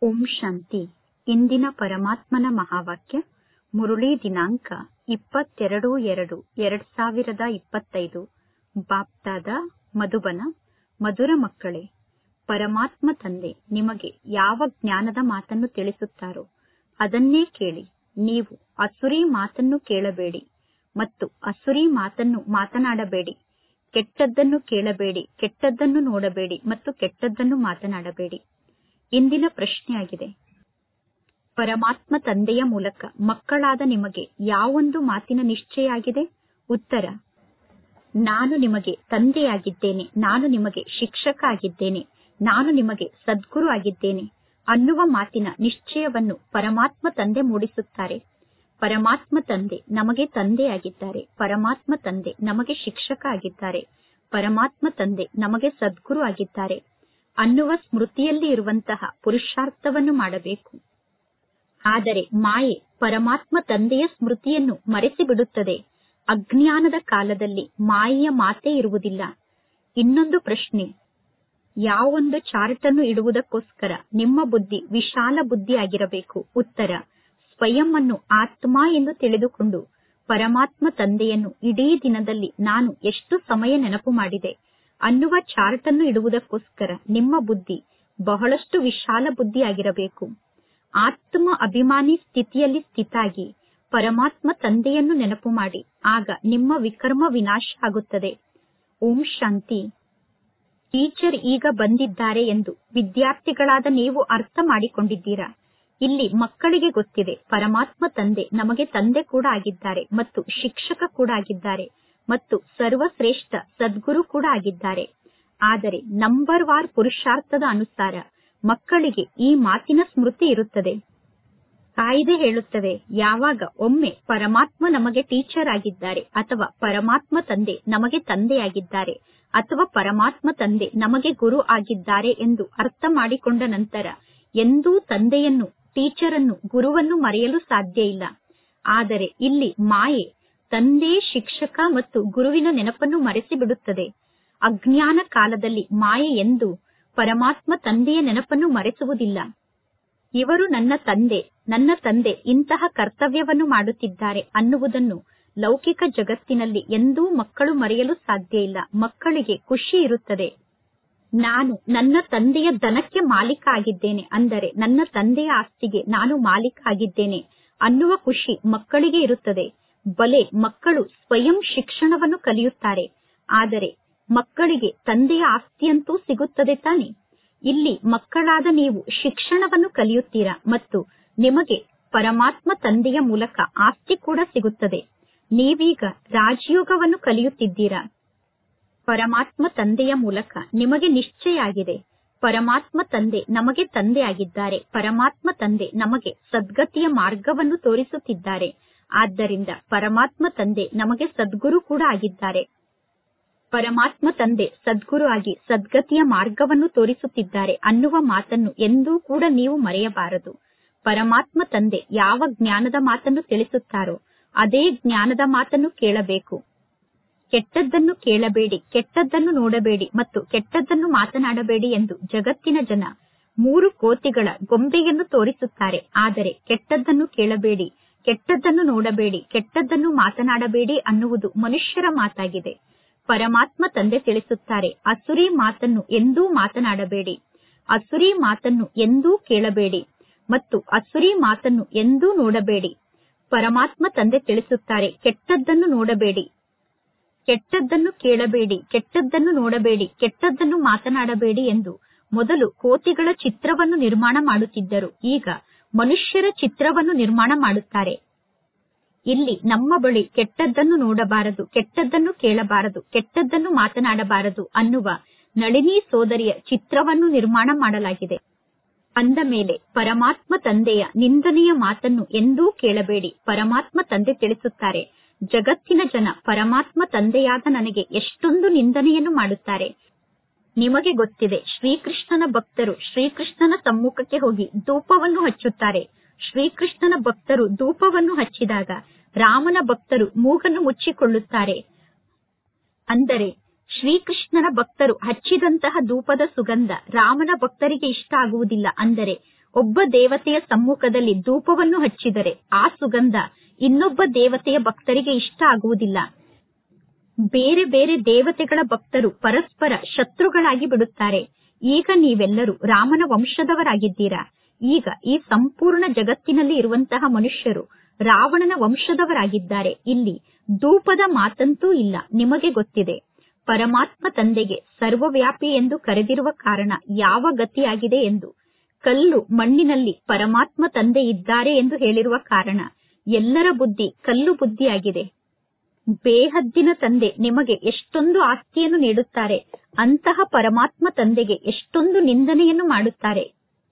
ಓಂ ಶಾಂತಿ ಇಂದಿನ ಪರಮಾತ್ಮನ ಮಹಾವಾಕ್ಯ ಮುರುಳಿ ದಿನಾಂಕ ಇಪ್ಪತ್ತೆರಡು ಎರಡು ಎರಡ್ ಸಾವಿರದ ಇಪ್ಪತ್ತೈದು ಬಾಪ್ದಾದ ಮಧುಬನ ಮಧುರ ಮಕ್ಕಳೇ ಪರಮಾತ್ಮ ತಂದೆ ನಿಮಗೆ ಯಾವ ಜ್ಞಾನದ ಮಾತನ್ನು ತಿಳಿಸುತ್ತಾರೋ ಅದನ್ನೇ ಕೇಳಿ ನೀವು ಅಸುರಿ ಮಾತನ್ನು ಕೇಳಬೇಡಿ ಮತ್ತು ಅಸುರಿ ಮಾತನ್ನು ಮಾತನಾಡಬೇಡಿ ಕೆಟ್ಟದ್ದನ್ನು ಕೇಳಬೇಡಿ ಕೆಟ್ಟದ್ದನ್ನು ನೋಡಬೇಡಿ ಮತ್ತು ಕೆಟ್ಟದ್ದನ್ನು ಮಾತನಾಡಬೇಡಿ ಇಂದಿನ ಪ್ರಶ್ನೆಯಾಗಿದೆ ಪರಮಾತ್ಮ ತಂದೆಯ ಮೂಲಕ ಮಕ್ಕಳಾದ ನಿಮಗೆ ಯಾವೊಂದು ಮಾತಿನ ನಿಶ್ಚಯ ಆಗಿದೆ ಉತ್ತರ ನಾನು ನಿಮಗೆ ತಂದೆಯಾಗಿದ್ದೇನೆ ನಾನು ನಿಮಗೆ ಶಿಕ್ಷಕ ಆಗಿದ್ದೇನೆ ನಾನು ನಿಮಗೆ ಸದ್ಗುರು ಆಗಿದ್ದೇನೆ ಅನ್ನುವ ಮಾತಿನ ನಿಶ್ಚಯವನ್ನು ಪರಮಾತ್ಮ ತಂದೆ ಮೂಡಿಸುತ್ತಾರೆ ಪರಮಾತ್ಮ ತಂದೆ ನಮಗೆ ತಂದೆಯಾಗಿದ್ದಾರೆ ಪರಮಾತ್ಮ ತಂದೆ ನಮಗೆ ಶಿಕ್ಷಕ ಆಗಿದ್ದಾರೆ ಪರಮಾತ್ಮ ತಂದೆ ನಮಗೆ ಸದ್ಗುರು ಆಗಿದ್ದಾರೆ ಅನ್ನುವ ಸ್ಮೃತಿಯಲ್ಲಿ ಇರುವಂತಹ ಪುರುಷಾರ್ಥವನ್ನು ಮಾಡಬೇಕು ಆದರೆ ಮಾಯೆ ಪರಮಾತ್ಮ ತಂದೆಯ ಸ್ಮೃತಿಯನ್ನು ಮರೆಸಿಬಿಡುತ್ತದೆ ಅಜ್ಞಾನದ ಕಾಲದಲ್ಲಿ ಮಾಯೆಯ ಮಾತೇ ಇರುವುದಿಲ್ಲ ಇನ್ನೊಂದು ಪ್ರಶ್ನೆ ಯಾವೊಂದು ಚಾರ್ಟ್ ಅನ್ನು ಇಡುವುದಕ್ಕೋಸ್ಕರ ನಿಮ್ಮ ಬುದ್ಧಿ ವಿಶಾಲ ಬುದ್ಧಿಯಾಗಿರಬೇಕು ಉತ್ತರ ಸ್ವಯಂ ಅನ್ನು ಆತ್ಮ ಎಂದು ತಿಳಿದುಕೊಂಡು ಪರಮಾತ್ಮ ತಂದೆಯನ್ನು ಇಡೀ ದಿನದಲ್ಲಿ ನಾನು ಎಷ್ಟು ಸಮಯ ನೆನಪು ಮಾಡಿದೆ ಅನ್ನುವ ಚಾರ್ಟ್ ಅನ್ನು ಇಡುವುದಕ್ಕೋಸ್ಕರ ನಿಮ್ಮ ಬುದ್ಧಿ ಬಹಳಷ್ಟು ವಿಶಾಲ ಬುದ್ಧಿಯಾಗಿರಬೇಕು ಆತ್ಮ ಅಭಿಮಾನಿ ಸ್ಥಿತಿಯಲ್ಲಿ ಸ್ಥಿತಾಗಿ ಪರಮಾತ್ಮ ತಂದೆಯನ್ನು ನೆನಪು ಮಾಡಿ ಆಗ ನಿಮ್ಮ ವಿಕರ್ಮ ವಿನಾಶ ಆಗುತ್ತದೆ ಓಂ ಶಾಂತಿ ಟೀಚರ್ ಈಗ ಬಂದಿದ್ದಾರೆ ಎಂದು ವಿದ್ಯಾರ್ಥಿಗಳಾದ ನೀವು ಅರ್ಥ ಮಾಡಿಕೊಂಡಿದ್ದೀರಾ ಇಲ್ಲಿ ಮಕ್ಕಳಿಗೆ ಗೊತ್ತಿದೆ ಪರಮಾತ್ಮ ತಂದೆ ನಮಗೆ ತಂದೆ ಕೂಡ ಆಗಿದ್ದಾರೆ ಮತ್ತು ಶಿಕ್ಷಕ ಕೂಡ ಆಗಿದ್ದಾರೆ ಮತ್ತು ಸರ್ವಶ್ರೇಷ್ಠ ಸದ್ಗುರು ಕೂಡ ಆಗಿದ್ದಾರೆ ಆದರೆ ನಂಬರ್ ವಾರ್ ಪುರುಷಾರ್ಥದ ಅನುಸಾರ ಮಕ್ಕಳಿಗೆ ಈ ಮಾತಿನ ಸ್ಮೃತಿ ಇರುತ್ತದೆ ಕಾಯ್ದೆ ಹೇಳುತ್ತವೆ ಯಾವಾಗ ಒಮ್ಮೆ ಪರಮಾತ್ಮ ನಮಗೆ ಟೀಚರ್ ಆಗಿದ್ದಾರೆ ಅಥವಾ ಪರಮಾತ್ಮ ತಂದೆ ನಮಗೆ ತಂದೆಯಾಗಿದ್ದಾರೆ ಅಥವಾ ಪರಮಾತ್ಮ ತಂದೆ ನಮಗೆ ಗುರು ಆಗಿದ್ದಾರೆ ಎಂದು ಅರ್ಥ ಮಾಡಿಕೊಂಡ ನಂತರ ಎಂದೂ ತಂದೆಯನ್ನು ಟೀಚರ್ ಅನ್ನು ಗುರುವನ್ನು ಮರೆಯಲು ಸಾಧ್ಯ ಇಲ್ಲ ಆದರೆ ಇಲ್ಲಿ ಮಾಯೆ ತಂದೆ ಶಿಕ್ಷಕ ಮತ್ತು ಗುರುವಿನ ನೆನಪನ್ನು ಮರೆಸಿ ಬಿಡುತ್ತದೆ ಅಜ್ಞಾನ ಕಾಲದಲ್ಲಿ ಮಾಯೆ ಎಂದು ಪರಮಾತ್ಮ ತಂದೆಯ ನೆನಪನ್ನು ಮರೆಸುವುದಿಲ್ಲ ಇವರು ನನ್ನ ತಂದೆ ನನ್ನ ತಂದೆ ಇಂತಹ ಕರ್ತವ್ಯವನ್ನು ಮಾಡುತ್ತಿದ್ದಾರೆ ಅನ್ನುವುದನ್ನು ಲೌಕಿಕ ಜಗತ್ತಿನಲ್ಲಿ ಎಂದೂ ಮಕ್ಕಳು ಮರೆಯಲು ಸಾಧ್ಯ ಇಲ್ಲ ಮಕ್ಕಳಿಗೆ ಖುಷಿ ಇರುತ್ತದೆ ನಾನು ನನ್ನ ತಂದೆಯ ದನಕ್ಕೆ ಮಾಲೀಕ ಆಗಿದ್ದೇನೆ ಅಂದರೆ ನನ್ನ ತಂದೆಯ ಆಸ್ತಿಗೆ ನಾನು ಮಾಲೀಕ ಆಗಿದ್ದೇನೆ ಅನ್ನುವ ಖುಷಿ ಮಕ್ಕಳಿಗೆ ಇರುತ್ತದೆ ಬಲೆ ಮಕ್ಕಳು ಸ್ವಯಂ ಶಿಕ್ಷಣವನ್ನು ಕಲಿಯುತ್ತಾರೆ ಆದರೆ ಮಕ್ಕಳಿಗೆ ತಂದೆಯ ಆಸ್ತಿಯಂತೂ ಸಿಗುತ್ತದೆ ತಾನೆ ಇಲ್ಲಿ ಮಕ್ಕಳಾದ ನೀವು ಶಿಕ್ಷಣವನ್ನು ಕಲಿಯುತ್ತೀರಾ ಮತ್ತು ನಿಮಗೆ ಪರಮಾತ್ಮ ತಂದೆಯ ಮೂಲಕ ಆಸ್ತಿ ಕೂಡ ಸಿಗುತ್ತದೆ ನೀವೀಗ ರಾಜಯೋಗವನ್ನು ಕಲಿಯುತ್ತಿದ್ದೀರಾ ಪರಮಾತ್ಮ ತಂದೆಯ ಮೂಲಕ ನಿಮಗೆ ನಿಶ್ಚಯ ಆಗಿದೆ ಪರಮಾತ್ಮ ತಂದೆ ನಮಗೆ ತಂದೆ ಆಗಿದ್ದಾರೆ ಪರಮಾತ್ಮ ತಂದೆ ನಮಗೆ ಸದ್ಗತಿಯ ಮಾರ್ಗವನ್ನು ತೋರಿಸುತ್ತಿದ್ದಾರೆ ಆದ್ದರಿಂದ ಪರಮಾತ್ಮ ತಂದೆ ನಮಗೆ ಸದ್ಗುರು ಕೂಡ ಆಗಿದ್ದಾರೆ ಪರಮಾತ್ಮ ತಂದೆ ಸದ್ಗುರು ಆಗಿ ಸದ್ಗತಿಯ ಮಾರ್ಗವನ್ನು ತೋರಿಸುತ್ತಿದ್ದಾರೆ ಅನ್ನುವ ಮಾತನ್ನು ಎಂದೂ ಕೂಡ ನೀವು ಮರೆಯಬಾರದು ಪರಮಾತ್ಮ ತಂದೆ ಯಾವ ಜ್ಞಾನದ ಮಾತನ್ನು ತಿಳಿಸುತ್ತಾರೋ ಅದೇ ಜ್ಞಾನದ ಮಾತನ್ನು ಕೇಳಬೇಕು ಕೆಟ್ಟದ್ದನ್ನು ಕೇಳಬೇಡಿ ಕೆಟ್ಟದ್ದನ್ನು ನೋಡಬೇಡಿ ಮತ್ತು ಕೆಟ್ಟದ್ದನ್ನು ಮಾತನಾಡಬೇಡಿ ಎಂದು ಜಗತ್ತಿನ ಜನ ಮೂರು ಕೋತಿಗಳ ಗೊಂಬೆಯನ್ನು ತೋರಿಸುತ್ತಾರೆ ಆದರೆ ಕೆಟ್ಟದ್ದನ್ನು ಕೇಳಬೇಡಿ ಕೆಟ್ಟದ್ದನ್ನು ನೋಡಬೇಡಿ ಕೆಟ್ಟದ್ದನ್ನು ಮಾತನಾಡಬೇಡಿ ಅನ್ನುವುದು ಮನುಷ್ಯರ ಮಾತಾಗಿದೆ ಪರಮಾತ್ಮ ತಂದೆ ತಿಳಿಸುತ್ತಾರೆ ಅಸುರಿ ಮಾತನ್ನು ಎಂದೂ ಮಾತನಾಡಬೇಡಿ ಅಸುರಿ ಮಾತನ್ನು ಎಂದೂ ಕೇಳಬೇಡಿ ಮತ್ತು ಅಸುರಿ ಮಾತನ್ನು ಎಂದೂ ನೋಡಬೇಡಿ ಪರಮಾತ್ಮ ತಂದೆ ತಿಳಿಸುತ್ತಾರೆ ಕೆಟ್ಟದ್ದನ್ನು ನೋಡಬೇಡಿ ಕೆಟ್ಟದ್ದನ್ನು ಕೇಳಬೇಡಿ ಕೆಟ್ಟದ್ದನ್ನು ನೋಡಬೇಡಿ ಕೆಟ್ಟದ್ದನ್ನು ಮಾತನಾಡಬೇಡಿ ಎಂದು ಮೊದಲು ಕೋತಿಗಳ ಚಿತ್ರವನ್ನು ನಿರ್ಮಾಣ ಮಾಡುತ್ತಿದ್ದರು ಈಗ ಮನುಷ್ಯರ ಚಿತ್ರವನ್ನು ನಿರ್ಮಾಣ ಮಾಡುತ್ತಾರೆ ಇಲ್ಲಿ ನಮ್ಮ ಬಳಿ ಕೆಟ್ಟದ್ದನ್ನು ನೋಡಬಾರದು ಕೆಟ್ಟದ್ದನ್ನು ಕೇಳಬಾರದು ಕೆಟ್ಟದ್ದನ್ನು ಮಾತನಾಡಬಾರದು ಅನ್ನುವ ನಳಿನಿ ಸೋದರಿಯ ಚಿತ್ರವನ್ನು ನಿರ್ಮಾಣ ಮಾಡಲಾಗಿದೆ ಅಂದ ಮೇಲೆ ಪರಮಾತ್ಮ ತಂದೆಯ ನಿಂದನೆಯ ಮಾತನ್ನು ಎಂದೂ ಕೇಳಬೇಡಿ ಪರಮಾತ್ಮ ತಂದೆ ತಿಳಿಸುತ್ತಾರೆ ಜಗತ್ತಿನ ಜನ ಪರಮಾತ್ಮ ತಂದೆಯಾದ ನನಗೆ ಎಷ್ಟೊಂದು ನಿಂದನೆಯನ್ನು ಮಾಡುತ್ತಾರೆ ನಿಮಗೆ ಗೊತ್ತಿದೆ ಶ್ರೀಕೃಷ್ಣನ ಭಕ್ತರು ಶ್ರೀಕೃಷ್ಣನ ಸಮ್ಮುಖಕ್ಕೆ ಹೋಗಿ ಧೂಪವನ್ನು ಹಚ್ಚುತ್ತಾರೆ ಶ್ರೀಕೃಷ್ಣನ ಭಕ್ತರು ಧೂಪವನ್ನು ಹಚ್ಚಿದಾಗ ರಾಮನ ಭಕ್ತರು ಮೂಗನ್ನು ಮುಚ್ಚಿಕೊಳ್ಳುತ್ತಾರೆ ಅಂದರೆ ಶ್ರೀಕೃಷ್ಣನ ಭಕ್ತರು ಹಚ್ಚಿದಂತಹ ಧೂಪದ ಸುಗಂಧ ರಾಮನ ಭಕ್ತರಿಗೆ ಇಷ್ಟ ಆಗುವುದಿಲ್ಲ ಅಂದರೆ ಒಬ್ಬ ದೇವತೆಯ ಸಮ್ಮುಖದಲ್ಲಿ ಧೂಪವನ್ನು ಹಚ್ಚಿದರೆ ಆ ಸುಗಂಧ ಇನ್ನೊಬ್ಬ ದೇವತೆಯ ಭಕ್ತರಿಗೆ ಇಷ್ಟ ಆಗುವುದಿಲ್ಲ ಬೇರೆ ಬೇರೆ ದೇವತೆಗಳ ಭಕ್ತರು ಪರಸ್ಪರ ಶತ್ರುಗಳಾಗಿ ಬಿಡುತ್ತಾರೆ ಈಗ ನೀವೆಲ್ಲರೂ ರಾಮನ ವಂಶದವರಾಗಿದ್ದೀರಾ ಈಗ ಈ ಸಂಪೂರ್ಣ ಜಗತ್ತಿನಲ್ಲಿ ಇರುವಂತಹ ಮನುಷ್ಯರು ರಾವಣನ ವಂಶದವರಾಗಿದ್ದಾರೆ ಇಲ್ಲಿ ಧೂಪದ ಮಾತಂತೂ ಇಲ್ಲ ನಿಮಗೆ ಗೊತ್ತಿದೆ ಪರಮಾತ್ಮ ತಂದೆಗೆ ಸರ್ವವ್ಯಾಪಿ ಎಂದು ಕರೆದಿರುವ ಕಾರಣ ಯಾವ ಗತಿಯಾಗಿದೆ ಎಂದು ಕಲ್ಲು ಮಣ್ಣಿನಲ್ಲಿ ಪರಮಾತ್ಮ ತಂದೆ ಇದ್ದಾರೆ ಎಂದು ಹೇಳಿರುವ ಕಾರಣ ಎಲ್ಲರ ಬುದ್ಧಿ ಕಲ್ಲು ಬುದ್ಧಿಯಾಗಿದೆ ಬೇಹದ್ದಿನ ತಂದೆ ನಿಮಗೆ ಎಷ್ಟೊಂದು ಆಸ್ತಿಯನ್ನು ನೀಡುತ್ತಾರೆ ಅಂತಹ ಪರಮಾತ್ಮ ತಂದೆಗೆ ಎಷ್ಟೊಂದು ನಿಂದನೆಯನ್ನು ಮಾಡುತ್ತಾರೆ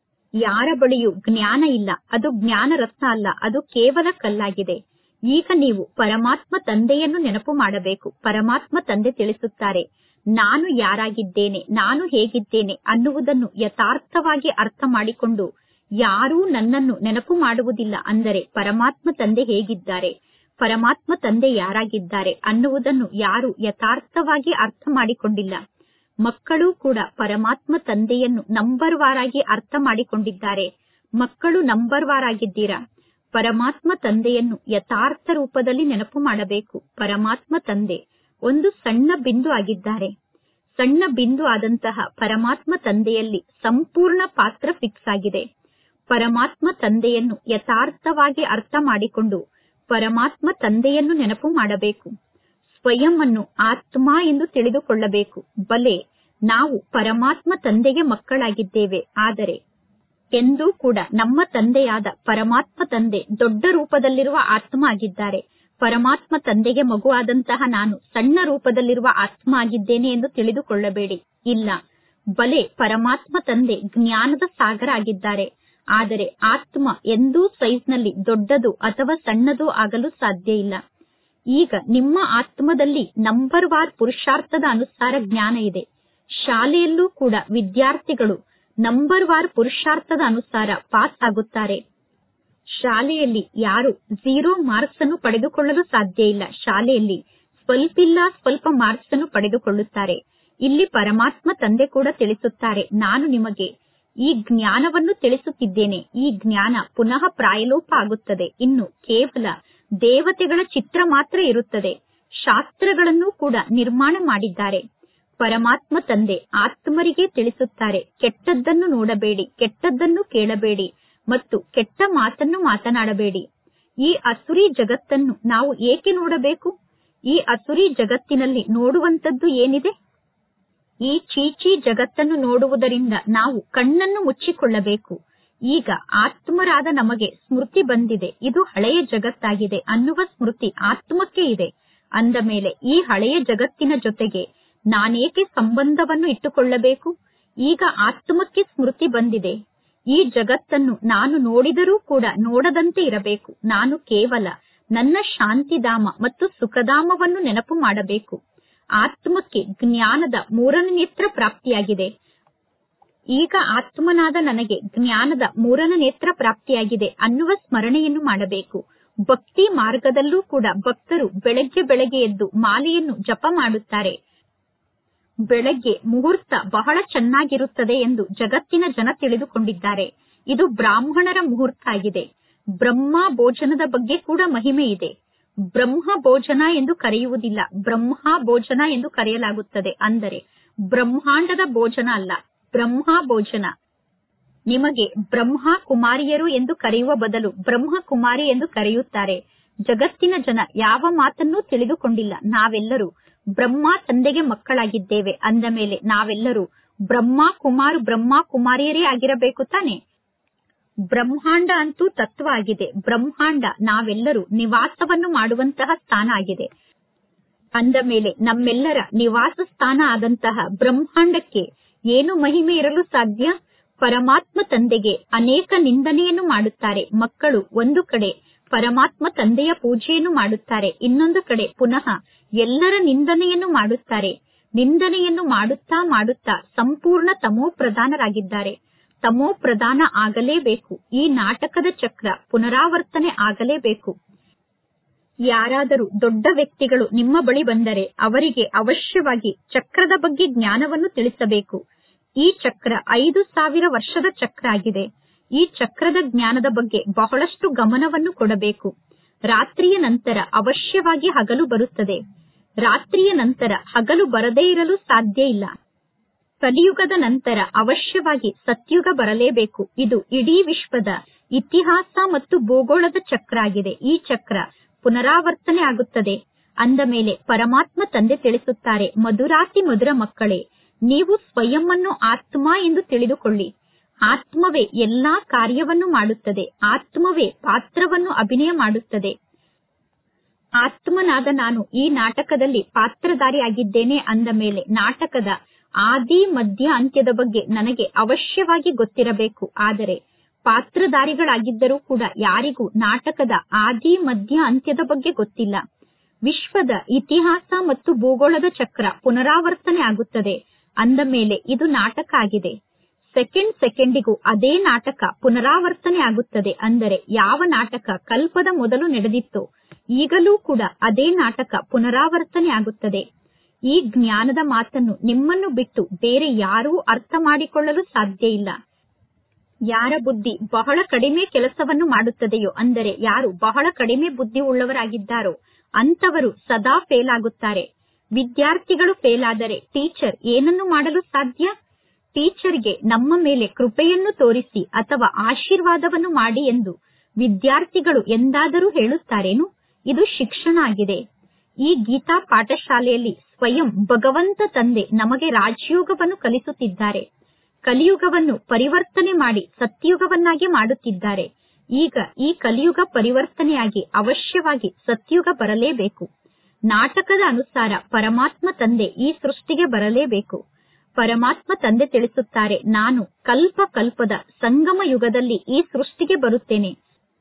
ಯಾರ ಬಳಿಯೂ ಜ್ಞಾನ ಇಲ್ಲ ಅದು ಜ್ಞಾನ ರತ್ನ ಅಲ್ಲ ಅದು ಕೇವಲ ಕಲ್ಲಾಗಿದೆ ಈಗ ನೀವು ಪರಮಾತ್ಮ ತಂದೆಯನ್ನು ನೆನಪು ಮಾಡಬೇಕು ಪರಮಾತ್ಮ ತಂದೆ ತಿಳಿಸುತ್ತಾರೆ ನಾನು ಯಾರಾಗಿದ್ದೇನೆ ನಾನು ಹೇಗಿದ್ದೇನೆ ಅನ್ನುವುದನ್ನು ಯಥಾರ್ಥವಾಗಿ ಅರ್ಥ ಮಾಡಿಕೊಂಡು ಯಾರೂ ನನ್ನನ್ನು ನೆನಪು ಮಾಡುವುದಿಲ್ಲ ಅಂದರೆ ಪರಮಾತ್ಮ ತಂದೆ ಹೇಗಿದ್ದಾರೆ ಪರಮಾತ್ಮ ತಂದೆ ಯಾರಾಗಿದ್ದಾರೆ ಅನ್ನುವುದನ್ನು ಯಾರು ಯಥಾರ್ಥವಾಗಿ ಅರ್ಥ ಮಾಡಿಕೊಂಡಿಲ್ಲ ಮಕ್ಕಳು ಕೂಡ ಪರಮಾತ್ಮ ತಂದೆಯನ್ನು ನಂಬರ್ ವಾರಾಗಿ ಅರ್ಥ ಮಾಡಿಕೊಂಡಿದ್ದಾರೆ ಮಕ್ಕಳು ನಂಬರ್ ವಾರಾಗಿದ್ದೀರಾ ಪರಮಾತ್ಮ ತಂದೆಯನ್ನು ಯಥಾರ್ಥ ರೂಪದಲ್ಲಿ ನೆನಪು ಮಾಡಬೇಕು ಪರಮಾತ್ಮ ತಂದೆ ಒಂದು ಸಣ್ಣ ಬಿಂದು ಆಗಿದ್ದಾರೆ ಸಣ್ಣ ಬಿಂದು ಆದಂತಹ ಪರಮಾತ್ಮ ತಂದೆಯಲ್ಲಿ ಸಂಪೂರ್ಣ ಪಾತ್ರ ಫಿಕ್ಸ್ ಆಗಿದೆ ಪರಮಾತ್ಮ ತಂದೆಯನ್ನು ಯಥಾರ್ಥವಾಗಿ ಅರ್ಥ ಮಾಡಿಕೊಂಡು ಪರಮಾತ್ಮ ತಂದೆಯನ್ನು ನೆನಪು ಮಾಡಬೇಕು ಸ್ವಯಂ ಅನ್ನು ಆತ್ಮ ಎಂದು ತಿಳಿದುಕೊಳ್ಳಬೇಕು ಬಲೆ ನಾವು ಪರಮಾತ್ಮ ತಂದೆಗೆ ಮಕ್ಕಳಾಗಿದ್ದೇವೆ ಆದರೆ ಎಂದೂ ಕೂಡ ನಮ್ಮ ತಂದೆಯಾದ ಪರಮಾತ್ಮ ತಂದೆ ದೊಡ್ಡ ರೂಪದಲ್ಲಿರುವ ಆತ್ಮ ಆಗಿದ್ದಾರೆ ಪರಮಾತ್ಮ ತಂದೆಗೆ ಮಗುವಾದಂತಹ ನಾನು ಸಣ್ಣ ರೂಪದಲ್ಲಿರುವ ಆತ್ಮ ಆಗಿದ್ದೇನೆ ಎಂದು ತಿಳಿದುಕೊಳ್ಳಬೇಡಿ ಇಲ್ಲ ಬಲೆ ಪರಮಾತ್ಮ ತಂದೆ ಜ್ಞಾನದ ಸಾಗರ ಆಗಿದ್ದಾರೆ ಆದರೆ ಆತ್ಮ ಎಂದೂ ಸೈಜ್ನಲ್ಲಿ ದೊಡ್ಡದು ಅಥವಾ ಸಣ್ಣದು ಆಗಲು ಸಾಧ್ಯ ಇಲ್ಲ ಈಗ ನಿಮ್ಮ ಆತ್ಮದಲ್ಲಿ ನಂಬರ್ ವಾರ್ ಪುರುಷಾರ್ಥದ ಅನುಸಾರ ಜ್ಞಾನ ಇದೆ ಶಾಲೆಯಲ್ಲೂ ಕೂಡ ವಿದ್ಯಾರ್ಥಿಗಳು ನಂಬರ್ ವಾರ್ ಪುರುಷಾರ್ಥದ ಅನುಸಾರ ಪಾಸ್ ಆಗುತ್ತಾರೆ ಶಾಲೆಯಲ್ಲಿ ಯಾರು ಝೀರೋ ಮಾರ್ಕ್ಸ್ ಅನ್ನು ಪಡೆದುಕೊಳ್ಳಲು ಸಾಧ್ಯ ಇಲ್ಲ ಶಾಲೆಯಲ್ಲಿ ಸ್ವಲ್ಪಿಲ್ಲ ಸ್ವಲ್ಪ ಮಾರ್ಕ್ಸ್ ಅನ್ನು ಪಡೆದುಕೊಳ್ಳುತ್ತಾರೆ ಇಲ್ಲಿ ಪರಮಾತ್ಮ ತಂದೆ ಕೂಡ ತಿಳಿಸುತ್ತಾರೆ ನಾನು ನಿಮಗೆ ಈ ಜ್ಞಾನವನ್ನು ತಿಳಿಸುತ್ತಿದ್ದೇನೆ ಈ ಜ್ಞಾನ ಪುನಃ ಪ್ರಾಯಲೋಪ ಆಗುತ್ತದೆ ಇನ್ನು ಕೇವಲ ದೇವತೆಗಳ ಚಿತ್ರ ಮಾತ್ರ ಇರುತ್ತದೆ ಶಾಸ್ತ್ರಗಳನ್ನು ಕೂಡ ನಿರ್ಮಾಣ ಮಾಡಿದ್ದಾರೆ ಪರಮಾತ್ಮ ತಂದೆ ಆತ್ಮರಿಗೆ ತಿಳಿಸುತ್ತಾರೆ ಕೆಟ್ಟದ್ದನ್ನು ನೋಡಬೇಡಿ ಕೆಟ್ಟದ್ದನ್ನು ಕೇಳಬೇಡಿ ಮತ್ತು ಕೆಟ್ಟ ಮಾತನ್ನು ಮಾತನಾಡಬೇಡಿ ಈ ಅಸುರಿ ಜಗತ್ತನ್ನು ನಾವು ಏಕೆ ನೋಡಬೇಕು ಈ ಅಸುರಿ ಜಗತ್ತಿನಲ್ಲಿ ನೋಡುವಂತದ್ದು ಏನಿದೆ ಈ ಚೀಚಿ ಜಗತ್ತನ್ನು ನೋಡುವುದರಿಂದ ನಾವು ಕಣ್ಣನ್ನು ಮುಚ್ಚಿಕೊಳ್ಳಬೇಕು ಈಗ ಆತ್ಮರಾದ ನಮಗೆ ಸ್ಮೃತಿ ಬಂದಿದೆ ಇದು ಹಳೆಯ ಜಗತ್ತಾಗಿದೆ ಅನ್ನುವ ಸ್ಮೃತಿ ಆತ್ಮಕ್ಕೆ ಇದೆ ಅಂದ ಮೇಲೆ ಈ ಹಳೆಯ ಜಗತ್ತಿನ ಜೊತೆಗೆ ನಾನೇಕೆ ಸಂಬಂಧವನ್ನು ಇಟ್ಟುಕೊಳ್ಳಬೇಕು ಈಗ ಆತ್ಮಕ್ಕೆ ಸ್ಮೃತಿ ಬಂದಿದೆ ಈ ಜಗತ್ತನ್ನು ನಾನು ನೋಡಿದರೂ ಕೂಡ ನೋಡದಂತೆ ಇರಬೇಕು ನಾನು ಕೇವಲ ನನ್ನ ಶಾಂತಿಧಾಮ ಮತ್ತು ಸುಖಧಾಮವನ್ನು ನೆನಪು ಮಾಡಬೇಕು ಆತ್ಮಕ್ಕೆ ಜ್ಞಾನದ ಮೂರನೇ ನೇತ್ರ ಪ್ರಾಪ್ತಿಯಾಗಿದೆ ಈಗ ಆತ್ಮನಾದ ನನಗೆ ಜ್ಞಾನದ ಮೂರನೇ ನೇತ್ರ ಪ್ರಾಪ್ತಿಯಾಗಿದೆ ಅನ್ನುವ ಸ್ಮರಣೆಯನ್ನು ಮಾಡಬೇಕು ಭಕ್ತಿ ಮಾರ್ಗದಲ್ಲೂ ಕೂಡ ಭಕ್ತರು ಬೆಳಗ್ಗೆ ಬೆಳಗ್ಗೆ ಎದ್ದು ಮಾಲೆಯನ್ನು ಜಪ ಮಾಡುತ್ತಾರೆ ಬೆಳಗ್ಗೆ ಮುಹೂರ್ತ ಬಹಳ ಚೆನ್ನಾಗಿರುತ್ತದೆ ಎಂದು ಜಗತ್ತಿನ ಜನ ತಿಳಿದುಕೊಂಡಿದ್ದಾರೆ ಇದು ಬ್ರಾಹ್ಮಣರ ಮುಹೂರ್ತ ಆಗಿದೆ ಬ್ರಹ್ಮ ಭೋಜನದ ಬಗ್ಗೆ ಕೂಡ ಮಹಿಮೆ ಇದೆ ಬ್ರಹ್ಮ ಭೋಜನ ಎಂದು ಕರೆಯುವುದಿಲ್ಲ ಬ್ರಹ್ಮ ಭೋಜನ ಎಂದು ಕರೆಯಲಾಗುತ್ತದೆ ಅಂದರೆ ಬ್ರಹ್ಮಾಂಡದ ಭೋಜನ ಅಲ್ಲ ಬ್ರಹ್ಮ ಭೋಜನ ನಿಮಗೆ ಬ್ರಹ್ಮ ಕುಮಾರಿಯರು ಎಂದು ಕರೆಯುವ ಬದಲು ಬ್ರಹ್ಮ ಕುಮಾರಿ ಎಂದು ಕರೆಯುತ್ತಾರೆ ಜಗತ್ತಿನ ಜನ ಯಾವ ಮಾತನ್ನೂ ತಿಳಿದುಕೊಂಡಿಲ್ಲ ನಾವೆಲ್ಲರೂ ಬ್ರಹ್ಮ ತಂದೆಗೆ ಮಕ್ಕಳಾಗಿದ್ದೇವೆ ಅಂದ ಮೇಲೆ ನಾವೆಲ್ಲರೂ ಬ್ರಹ್ಮ ಕುಮಾರ್ ಬ್ರಹ್ಮ ಕುಮಾರಿಯರೇ ಆಗಿರಬೇಕು ತಾನೆ ಬ್ರಹ್ಮಾಂಡ ಅಂತೂ ತತ್ವ ಆಗಿದೆ ಬ್ರಹ್ಮಾಂಡ ನಾವೆಲ್ಲರೂ ನಿವಾಸವನ್ನು ಮಾಡುವಂತಹ ಸ್ಥಾನ ಆಗಿದೆ ಅಂದ ಮೇಲೆ ನಮ್ಮೆಲ್ಲರ ನಿವಾಸ ಸ್ಥಾನ ಆದಂತಹ ಬ್ರಹ್ಮಾಂಡಕ್ಕೆ ಏನು ಮಹಿಮೆ ಇರಲು ಸಾಧ್ಯ ಪರಮಾತ್ಮ ತಂದೆಗೆ ಅನೇಕ ನಿಂದನೆಯನ್ನು ಮಾಡುತ್ತಾರೆ ಮಕ್ಕಳು ಒಂದು ಕಡೆ ಪರಮಾತ್ಮ ತಂದೆಯ ಪೂಜೆಯನ್ನು ಮಾಡುತ್ತಾರೆ ಇನ್ನೊಂದು ಕಡೆ ಪುನಃ ಎಲ್ಲರ ನಿಂದನೆಯನ್ನು ಮಾಡುತ್ತಾರೆ ನಿಂದನೆಯನ್ನು ಮಾಡುತ್ತಾ ಮಾಡುತ್ತಾ ಸಂಪೂರ್ಣ ತಮೋ ಪ್ರಧಾನರಾಗಿದ್ದಾರೆ ತಮೋ ಪ್ರಧಾನ ಆಗಲೇಬೇಕು ಈ ನಾಟಕದ ಚಕ್ರ ಪುನರಾವರ್ತನೆ ಆಗಲೇಬೇಕು ಯಾರಾದರೂ ದೊಡ್ಡ ವ್ಯಕ್ತಿಗಳು ನಿಮ್ಮ ಬಳಿ ಬಂದರೆ ಅವರಿಗೆ ಅವಶ್ಯವಾಗಿ ಚಕ್ರದ ಬಗ್ಗೆ ಜ್ಞಾನವನ್ನು ತಿಳಿಸಬೇಕು ಈ ಚಕ್ರ ಐದು ಸಾವಿರ ವರ್ಷದ ಚಕ್ರ ಆಗಿದೆ ಈ ಚಕ್ರದ ಜ್ಞಾನದ ಬಗ್ಗೆ ಬಹಳಷ್ಟು ಗಮನವನ್ನು ಕೊಡಬೇಕು ರಾತ್ರಿಯ ನಂತರ ಅವಶ್ಯವಾಗಿ ಹಗಲು ಬರುತ್ತದೆ ರಾತ್ರಿಯ ನಂತರ ಹಗಲು ಬರದೇ ಇರಲು ಸಾಧ್ಯ ಇಲ್ಲ ಕಲಿಯುಗದ ನಂತರ ಅವಶ್ಯವಾಗಿ ಸತ್ಯುಗ ಬರಲೇಬೇಕು ಇದು ಇಡೀ ವಿಶ್ವದ ಇತಿಹಾಸ ಮತ್ತು ಭೂಗೋಳದ ಚಕ್ರ ಆಗಿದೆ ಈ ಚಕ್ರ ಪುನರಾವರ್ತನೆ ಆಗುತ್ತದೆ ಅಂದ ಮೇಲೆ ಪರಮಾತ್ಮ ತಂದೆ ತಿಳಿಸುತ್ತಾರೆ ಮಧುರಾತಿ ಮಧುರ ಮಕ್ಕಳೇ ನೀವು ಸ್ವಯಂವನ್ನು ಆತ್ಮ ಎಂದು ತಿಳಿದುಕೊಳ್ಳಿ ಆತ್ಮವೇ ಎಲ್ಲಾ ಕಾರ್ಯವನ್ನು ಮಾಡುತ್ತದೆ ಆತ್ಮವೇ ಪಾತ್ರವನ್ನು ಅಭಿನಯ ಮಾಡುತ್ತದೆ ಆತ್ಮನಾದ ನಾನು ಈ ನಾಟಕದಲ್ಲಿ ಪಾತ್ರಧಾರಿ ಆಗಿದ್ದೇನೆ ಅಂದ ಮೇಲೆ ನಾಟಕದ ಆದಿ ಮಧ್ಯ ಅಂತ್ಯದ ಬಗ್ಗೆ ನನಗೆ ಅವಶ್ಯವಾಗಿ ಗೊತ್ತಿರಬೇಕು ಆದರೆ ಪಾತ್ರಧಾರಿಗಳಾಗಿದ್ದರೂ ಕೂಡ ಯಾರಿಗೂ ನಾಟಕದ ಆದಿ ಮಧ್ಯ ಅಂತ್ಯದ ಬಗ್ಗೆ ಗೊತ್ತಿಲ್ಲ ವಿಶ್ವದ ಇತಿಹಾಸ ಮತ್ತು ಭೂಗೋಳದ ಚಕ್ರ ಪುನರಾವರ್ತನೆ ಆಗುತ್ತದೆ ಅಂದ ಮೇಲೆ ಇದು ನಾಟಕ ಆಗಿದೆ ಸೆಕೆಂಡ್ ಸೆಕೆಂಡಿಗೂ ಅದೇ ನಾಟಕ ಪುನರಾವರ್ತನೆ ಆಗುತ್ತದೆ ಅಂದರೆ ಯಾವ ನಾಟಕ ಕಲ್ಪದ ಮೊದಲು ನಡೆದಿತ್ತೋ ಈಗಲೂ ಕೂಡ ಅದೇ ನಾಟಕ ಪುನರಾವರ್ತನೆ ಆಗುತ್ತದೆ ಈ ಜ್ಞಾನದ ಮಾತನ್ನು ನಿಮ್ಮನ್ನು ಬಿಟ್ಟು ಬೇರೆ ಯಾರೂ ಅರ್ಥ ಮಾಡಿಕೊಳ್ಳಲು ಸಾಧ್ಯ ಇಲ್ಲ ಯಾರ ಬುದ್ಧಿ ಬಹಳ ಕಡಿಮೆ ಕೆಲಸವನ್ನು ಮಾಡುತ್ತದೆಯೋ ಅಂದರೆ ಯಾರು ಬಹಳ ಕಡಿಮೆ ಬುದ್ಧಿ ಉಳ್ಳವರಾಗಿದ್ದಾರೋ ಅಂತವರು ಸದಾ ಫೇಲ್ ಆಗುತ್ತಾರೆ ವಿದ್ಯಾರ್ಥಿಗಳು ಫೇಲ್ ಆದರೆ ಟೀಚರ್ ಏನನ್ನು ಮಾಡಲು ಸಾಧ್ಯ ಟೀಚರ್ಗೆ ನಮ್ಮ ಮೇಲೆ ಕೃಪೆಯನ್ನು ತೋರಿಸಿ ಅಥವಾ ಆಶೀರ್ವಾದವನ್ನು ಮಾಡಿ ಎಂದು ವಿದ್ಯಾರ್ಥಿಗಳು ಎಂದಾದರೂ ಹೇಳುತ್ತಾರೇನು ಇದು ಶಿಕ್ಷಣ ಆಗಿದೆ ಈ ಗೀತಾ ಪಾಠಶಾಲೆಯಲ್ಲಿ ಸ್ವಯಂ ಭಗವಂತ ತಂದೆ ನಮಗೆ ರಾಜಯೋಗವನ್ನು ಕಲಿಸುತ್ತಿದ್ದಾರೆ ಕಲಿಯುಗವನ್ನು ಪರಿವರ್ತನೆ ಮಾಡಿ ಸತ್ಯುಗವನ್ನಾಗಿ ಮಾಡುತ್ತಿದ್ದಾರೆ ಈಗ ಈ ಕಲಿಯುಗ ಪರಿವರ್ತನೆಯಾಗಿ ಅವಶ್ಯವಾಗಿ ಸತ್ಯುಗ ಬರಲೇಬೇಕು ನಾಟಕದ ಅನುಸಾರ ಪರಮಾತ್ಮ ತಂದೆ ಈ ಸೃಷ್ಟಿಗೆ ಬರಲೇಬೇಕು ಪರಮಾತ್ಮ ತಂದೆ ತಿಳಿಸುತ್ತಾರೆ ನಾನು ಕಲ್ಪ ಕಲ್ಪದ ಸಂಗಮ ಯುಗದಲ್ಲಿ ಈ ಸೃಷ್ಟಿಗೆ ಬರುತ್ತೇನೆ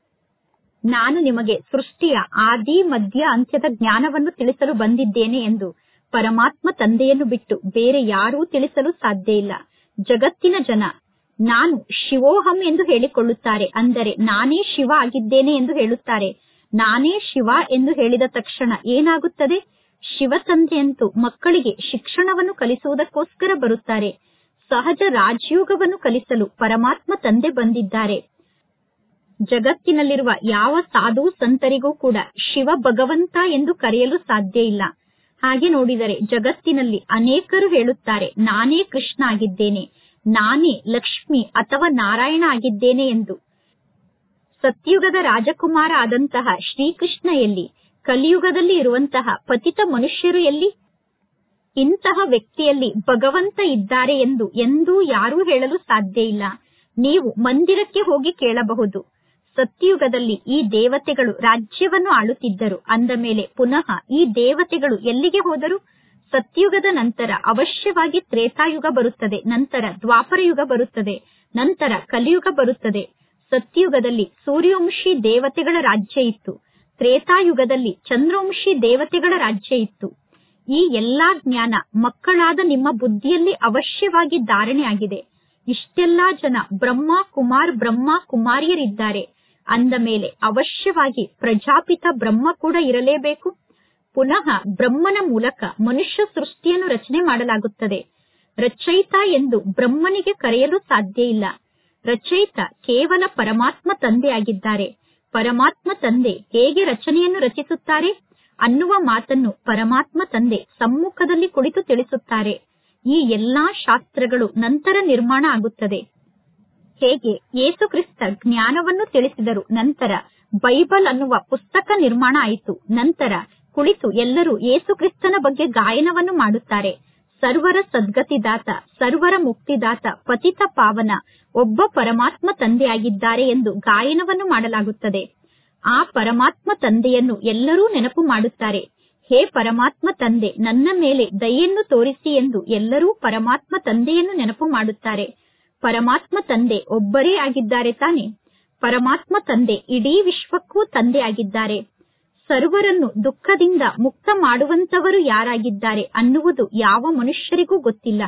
ನಾನು ನಿಮಗೆ ಸೃಷ್ಟಿಯ ಆದಿ ಮಧ್ಯ ಅಂತ್ಯದ ಜ್ಞಾನವನ್ನು ತಿಳಿಸಲು ಬಂದಿದ್ದೇನೆ ಎಂದು ಪರಮಾತ್ಮ ತಂದೆಯನ್ನು ಬಿಟ್ಟು ಬೇರೆ ಯಾರೂ ತಿಳಿಸಲು ಸಾಧ್ಯ ಇಲ್ಲ ಜಗತ್ತಿನ ಜನ ನಾನು ಶಿವೋಹಂ ಎಂದು ಹೇಳಿಕೊಳ್ಳುತ್ತಾರೆ ಅಂದರೆ ನಾನೇ ಶಿವ ಆಗಿದ್ದೇನೆ ಎಂದು ಹೇಳುತ್ತಾರೆ ನಾನೇ ಶಿವ ಎಂದು ಹೇಳಿದ ತಕ್ಷಣ ಏನಾಗುತ್ತದೆ ಶಿವ ತಂದೆಯಂತೂ ಮಕ್ಕಳಿಗೆ ಶಿಕ್ಷಣವನ್ನು ಕಲಿಸುವುದಕ್ಕೋಸ್ಕರ ಬರುತ್ತಾರೆ ಸಹಜ ರಾಜಯೋಗವನ್ನು ಕಲಿಸಲು ಪರಮಾತ್ಮ ತಂದೆ ಬಂದಿದ್ದಾರೆ ಜಗತ್ತಿನಲ್ಲಿರುವ ಯಾವ ಸಾಧು ಸಂತರಿಗೂ ಕೂಡ ಶಿವ ಭಗವಂತ ಎಂದು ಕರೆಯಲು ಸಾಧ್ಯ ಇಲ್ಲ ಹಾಗೆ ನೋಡಿದರೆ ಜಗತ್ತಿನಲ್ಲಿ ಅನೇಕರು ಹೇಳುತ್ತಾರೆ ನಾನೇ ಕೃಷ್ಣ ಆಗಿದ್ದೇನೆ ನಾನೇ ಲಕ್ಷ್ಮಿ ಅಥವಾ ನಾರಾಯಣ ಆಗಿದ್ದೇನೆ ಎಂದು ಸತ್ಯುಗದ ರಾಜಕುಮಾರ ಆದಂತಹ ಶ್ರೀಕೃಷ್ಣ ಎಲ್ಲಿ ಕಲಿಯುಗದಲ್ಲಿ ಇರುವಂತಹ ಪತಿತ ಮನುಷ್ಯರು ಎಲ್ಲಿ ಇಂತಹ ವ್ಯಕ್ತಿಯಲ್ಲಿ ಭಗವಂತ ಇದ್ದಾರೆ ಎಂದು ಎಂದೂ ಯಾರೂ ಹೇಳಲು ಸಾಧ್ಯ ಇಲ್ಲ ನೀವು ಮಂದಿರಕ್ಕೆ ಹೋಗಿ ಕೇಳಬಹುದು ಸತ್ಯುಗದಲ್ಲಿ ಈ ದೇವತೆಗಳು ರಾಜ್ಯವನ್ನು ಆಳುತ್ತಿದ್ದರು ಅಂದ ಮೇಲೆ ಪುನಃ ಈ ದೇವತೆಗಳು ಎಲ್ಲಿಗೆ ಹೋದರು ಸತ್ಯುಗದ ನಂತರ ಅವಶ್ಯವಾಗಿ ತ್ರೇತಾಯುಗ ಬರುತ್ತದೆ ನಂತರ ದ್ವಾಪರ ಯುಗ ಬರುತ್ತದೆ ನಂತರ ಕಲಿಯುಗ ಬರುತ್ತದೆ ಸತ್ಯುಗದಲ್ಲಿ ಸೂರ್ಯವಂಶಿ ದೇವತೆಗಳ ರಾಜ್ಯ ಇತ್ತು ತ್ರೇತಾಯುಗದಲ್ಲಿ ಚಂದ್ರವಂಶಿ ದೇವತೆಗಳ ರಾಜ್ಯ ಇತ್ತು ಈ ಎಲ್ಲಾ ಜ್ಞಾನ ಮಕ್ಕಳಾದ ನಿಮ್ಮ ಬುದ್ಧಿಯಲ್ಲಿ ಅವಶ್ಯವಾಗಿ ಧಾರಣೆ ಆಗಿದೆ ಇಷ್ಟೆಲ್ಲಾ ಜನ ಬ್ರಹ್ಮ ಕುಮಾರ್ ಬ್ರಹ್ಮ ಕುಮಾರಿಯರಿದ್ದಾರೆ ಅಂದ ಮೇಲೆ ಅವಶ್ಯವಾಗಿ ಪ್ರಜಾಪಿತ ಬ್ರಹ್ಮ ಕೂಡ ಇರಲೇಬೇಕು ಪುನಃ ಬ್ರಹ್ಮನ ಮೂಲಕ ಮನುಷ್ಯ ಸೃಷ್ಟಿಯನ್ನು ರಚನೆ ಮಾಡಲಾಗುತ್ತದೆ ರಚಯಿತ ಎಂದು ಬ್ರಹ್ಮನಿಗೆ ಕರೆಯಲು ಸಾಧ್ಯ ಇಲ್ಲ ರಚಯಿತ ಕೇವಲ ಪರಮಾತ್ಮ ತಂದೆಯಾಗಿದ್ದಾರೆ ಪರಮಾತ್ಮ ತಂದೆ ಹೇಗೆ ರಚನೆಯನ್ನು ರಚಿಸುತ್ತಾರೆ ಅನ್ನುವ ಮಾತನ್ನು ಪರಮಾತ್ಮ ತಂದೆ ಸಮ್ಮುಖದಲ್ಲಿ ಕುಳಿತು ತಿಳಿಸುತ್ತಾರೆ ಈ ಎಲ್ಲಾ ಶಾಸ್ತ್ರಗಳು ನಂತರ ನಿರ್ಮಾಣ ಆಗುತ್ತದೆ ಹೇಗೆ ಯೇಸು ಕ್ರಿಸ್ತ ಜ್ಞಾನವನ್ನು ತಿಳಿಸಿದರು ನಂತರ ಬೈಬಲ್ ಅನ್ನುವ ಪುಸ್ತಕ ನಿರ್ಮಾಣ ಆಯಿತು ನಂತರ ಕುಳಿತು ಎಲ್ಲರೂ ಯೇಸು ಕ್ರಿಸ್ತನ ಬಗ್ಗೆ ಗಾಯನವನ್ನು ಮಾಡುತ್ತಾರೆ ಸರ್ವರ ಸದ್ಗತಿದಾತ ಸರ್ವರ ಮುಕ್ತಿದಾತ ಪತಿತ ಪಾವನ ಒಬ್ಬ ಪರಮಾತ್ಮ ತಂದೆಯಾಗಿದ್ದಾರೆ ಎಂದು ಗಾಯನವನ್ನು ಮಾಡಲಾಗುತ್ತದೆ ಆ ಪರಮಾತ್ಮ ತಂದೆಯನ್ನು ಎಲ್ಲರೂ ನೆನಪು ಮಾಡುತ್ತಾರೆ ಹೇ ಪರಮಾತ್ಮ ತಂದೆ ನನ್ನ ಮೇಲೆ ದಯೆಯನ್ನು ತೋರಿಸಿ ಎಂದು ಎಲ್ಲರೂ ಪರಮಾತ್ಮ ತಂದೆಯನ್ನು ನೆನಪು ಮಾಡುತ್ತಾರೆ ಪರಮಾತ್ಮ ತಂದೆ ಒಬ್ಬರೇ ಆಗಿದ್ದಾರೆ ತಾನೆ ಪರಮಾತ್ಮ ತಂದೆ ಇಡೀ ವಿಶ್ವಕ್ಕೂ ತಂದೆ ಆಗಿದ್ದಾರೆ ಸರ್ವರನ್ನು ದುಃಖದಿಂದ ಮುಕ್ತ ಮಾಡುವಂತವರು ಯಾರಾಗಿದ್ದಾರೆ ಅನ್ನುವುದು ಯಾವ ಮನುಷ್ಯರಿಗೂ ಗೊತ್ತಿಲ್ಲ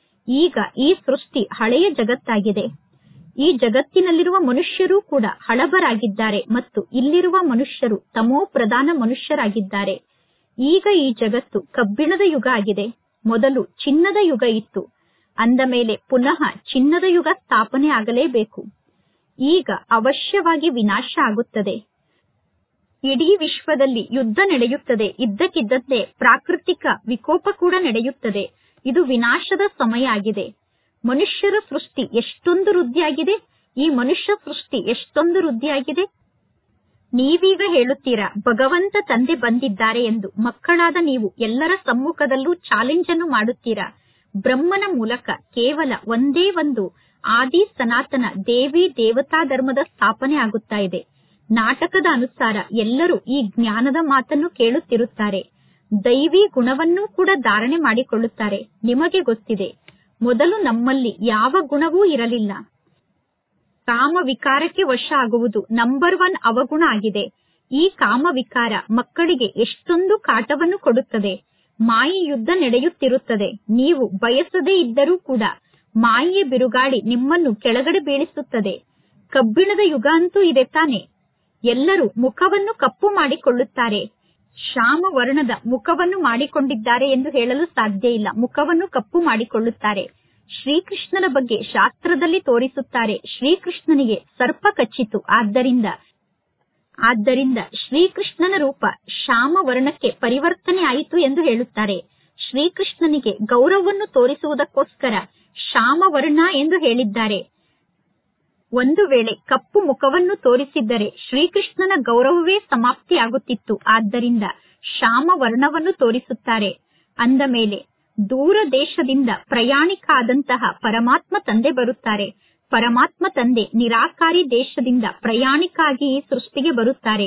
ಈಗ ಈ ಸೃಷ್ಟಿ ಹಳೆಯ ಜಗತ್ತಾಗಿದೆ ಈ ಜಗತ್ತಿನಲ್ಲಿರುವ ಮನುಷ್ಯರೂ ಕೂಡ ಹಳಬರಾಗಿದ್ದಾರೆ ಮತ್ತು ಇಲ್ಲಿರುವ ಮನುಷ್ಯರು ತಮೋ ಪ್ರಧಾನ ಮನುಷ್ಯರಾಗಿದ್ದಾರೆ ಈಗ ಈ ಜಗತ್ತು ಕಬ್ಬಿಣದ ಯುಗ ಆಗಿದೆ ಮೊದಲು ಚಿನ್ನದ ಯುಗ ಇತ್ತು ಅಂದ ಮೇಲೆ ಪುನಃ ಚಿನ್ನದ ಯುಗ ಸ್ಥಾಪನೆ ಆಗಲೇಬೇಕು ಈಗ ಅವಶ್ಯವಾಗಿ ವಿನಾಶ ಆಗುತ್ತದೆ ಇಡೀ ವಿಶ್ವದಲ್ಲಿ ಯುದ್ಧ ನಡೆಯುತ್ತದೆ ಇದ್ದಕ್ಕಿದ್ದಂತೆ ಪ್ರಾಕೃತಿಕ ವಿಕೋಪ ಕೂಡ ನಡೆಯುತ್ತದೆ ಇದು ವಿನಾಶದ ಸಮಯ ಆಗಿದೆ ಮನುಷ್ಯರ ಸೃಷ್ಟಿ ಎಷ್ಟೊಂದು ವೃದ್ಧಿಯಾಗಿದೆ ಈ ಮನುಷ್ಯ ಸೃಷ್ಟಿ ಎಷ್ಟೊಂದು ವೃದ್ಧಿಯಾಗಿದೆ ನೀವೀಗ ಹೇಳುತ್ತೀರಾ ಭಗವಂತ ತಂದೆ ಬಂದಿದ್ದಾರೆ ಎಂದು ಮಕ್ಕಳಾದ ನೀವು ಎಲ್ಲರ ಸಮ್ಮುಖದಲ್ಲೂ ಚಾಲೆಂಜ್ ಅನ್ನು ಮಾಡುತ್ತೀರಾ ಬ್ರಹ್ಮನ ಮೂಲಕ ಕೇವಲ ಒಂದೇ ಒಂದು ಆದಿ ಸನಾತನ ದೇವಿ ದೇವತಾ ಧರ್ಮದ ಸ್ಥಾಪನೆ ಆಗುತ್ತಾ ಇದೆ ನಾಟಕದ ಅನುಸಾರ ಎಲ್ಲರೂ ಈ ಜ್ಞಾನದ ಮಾತನ್ನು ಕೇಳುತ್ತಿರುತ್ತಾರೆ ದೈವಿ ಗುಣವನ್ನೂ ಕೂಡ ಧಾರಣೆ ಮಾಡಿಕೊಳ್ಳುತ್ತಾರೆ ನಿಮಗೆ ಗೊತ್ತಿದೆ ಮೊದಲು ನಮ್ಮಲ್ಲಿ ಯಾವ ಗುಣವೂ ಇರಲಿಲ್ಲ ಕಾಮ ವಿಕಾರಕ್ಕೆ ವಶ ಆಗುವುದು ನಂಬರ್ ಒನ್ ಅವಗುಣ ಆಗಿದೆ ಈ ಕಾಮ ವಿಕಾರ ಮಕ್ಕಳಿಗೆ ಎಷ್ಟೊಂದು ಕಾಟವನ್ನು ಕೊಡುತ್ತದೆ ಮಾಯಿ ಯುದ್ಧ ನಡೆಯುತ್ತಿರುತ್ತದೆ ನೀವು ಬಯಸದೇ ಇದ್ದರೂ ಕೂಡ ಮಾಯಿಯ ಬಿರುಗಾಳಿ ನಿಮ್ಮನ್ನು ಕೆಳಗಡೆ ಬೀಳಿಸುತ್ತದೆ ಕಬ್ಬಿಣದ ಯುಗ ಅಂತೂ ಇದೆ ತಾನೆ ಎಲ್ಲರೂ ಮುಖವನ್ನು ಕಪ್ಪು ಮಾಡಿಕೊಳ್ಳುತ್ತಾರೆ ಶ್ಯಾಮ ವರ್ಣದ ಮುಖವನ್ನು ಮಾಡಿಕೊಂಡಿದ್ದಾರೆ ಎಂದು ಹೇಳಲು ಸಾಧ್ಯ ಇಲ್ಲ ಮುಖವನ್ನು ಕಪ್ಪು ಮಾಡಿಕೊಳ್ಳುತ್ತಾರೆ ಶ್ರೀಕೃಷ್ಣನ ಬಗ್ಗೆ ಶಾಸ್ತ್ರದಲ್ಲಿ ತೋರಿಸುತ್ತಾರೆ ಶ್ರೀಕೃಷ್ಣನಿಗೆ ಸರ್ಪ ಕಚ್ಚಿತು ಆದ್ದರಿಂದ ಆದ್ದರಿಂದ ಶ್ರೀಕೃಷ್ಣನ ರೂಪ ಶ್ಯಾಮ ವರ್ಣಕ್ಕೆ ಪರಿವರ್ತನೆ ಆಯಿತು ಎಂದು ಹೇಳುತ್ತಾರೆ ಶ್ರೀಕೃಷ್ಣನಿಗೆ ಗೌರವವನ್ನು ತೋರಿಸುವುದಕ್ಕೋಸ್ಕರ ಶ್ಯಾಮ ವರ್ಣ ಎಂದು ಹೇಳಿದ್ದಾರೆ ಒಂದು ವೇಳೆ ಕಪ್ಪು ಮುಖವನ್ನು ತೋರಿಸಿದ್ದರೆ ಶ್ರೀಕೃಷ್ಣನ ಗೌರವವೇ ಸಮಾಪ್ತಿಯಾಗುತ್ತಿತ್ತು ಆದ್ದರಿಂದ ಶ್ಯಾಮ ವರ್ಣವನ್ನು ತೋರಿಸುತ್ತಾರೆ ಅಂದ ಮೇಲೆ ದೂರ ದೇಶದಿಂದ ಪ್ರಯಾಣಿಕ ಆದಂತಹ ಪರಮಾತ್ಮ ತಂದೆ ಬರುತ್ತಾರೆ ಪರಮಾತ್ಮ ತಂದೆ ನಿರಾಕಾರಿ ದೇಶದಿಂದ ಪ್ರಯಾಣಿಕ ಆಗಿ ಈ ಸೃಷ್ಟಿಗೆ ಬರುತ್ತಾರೆ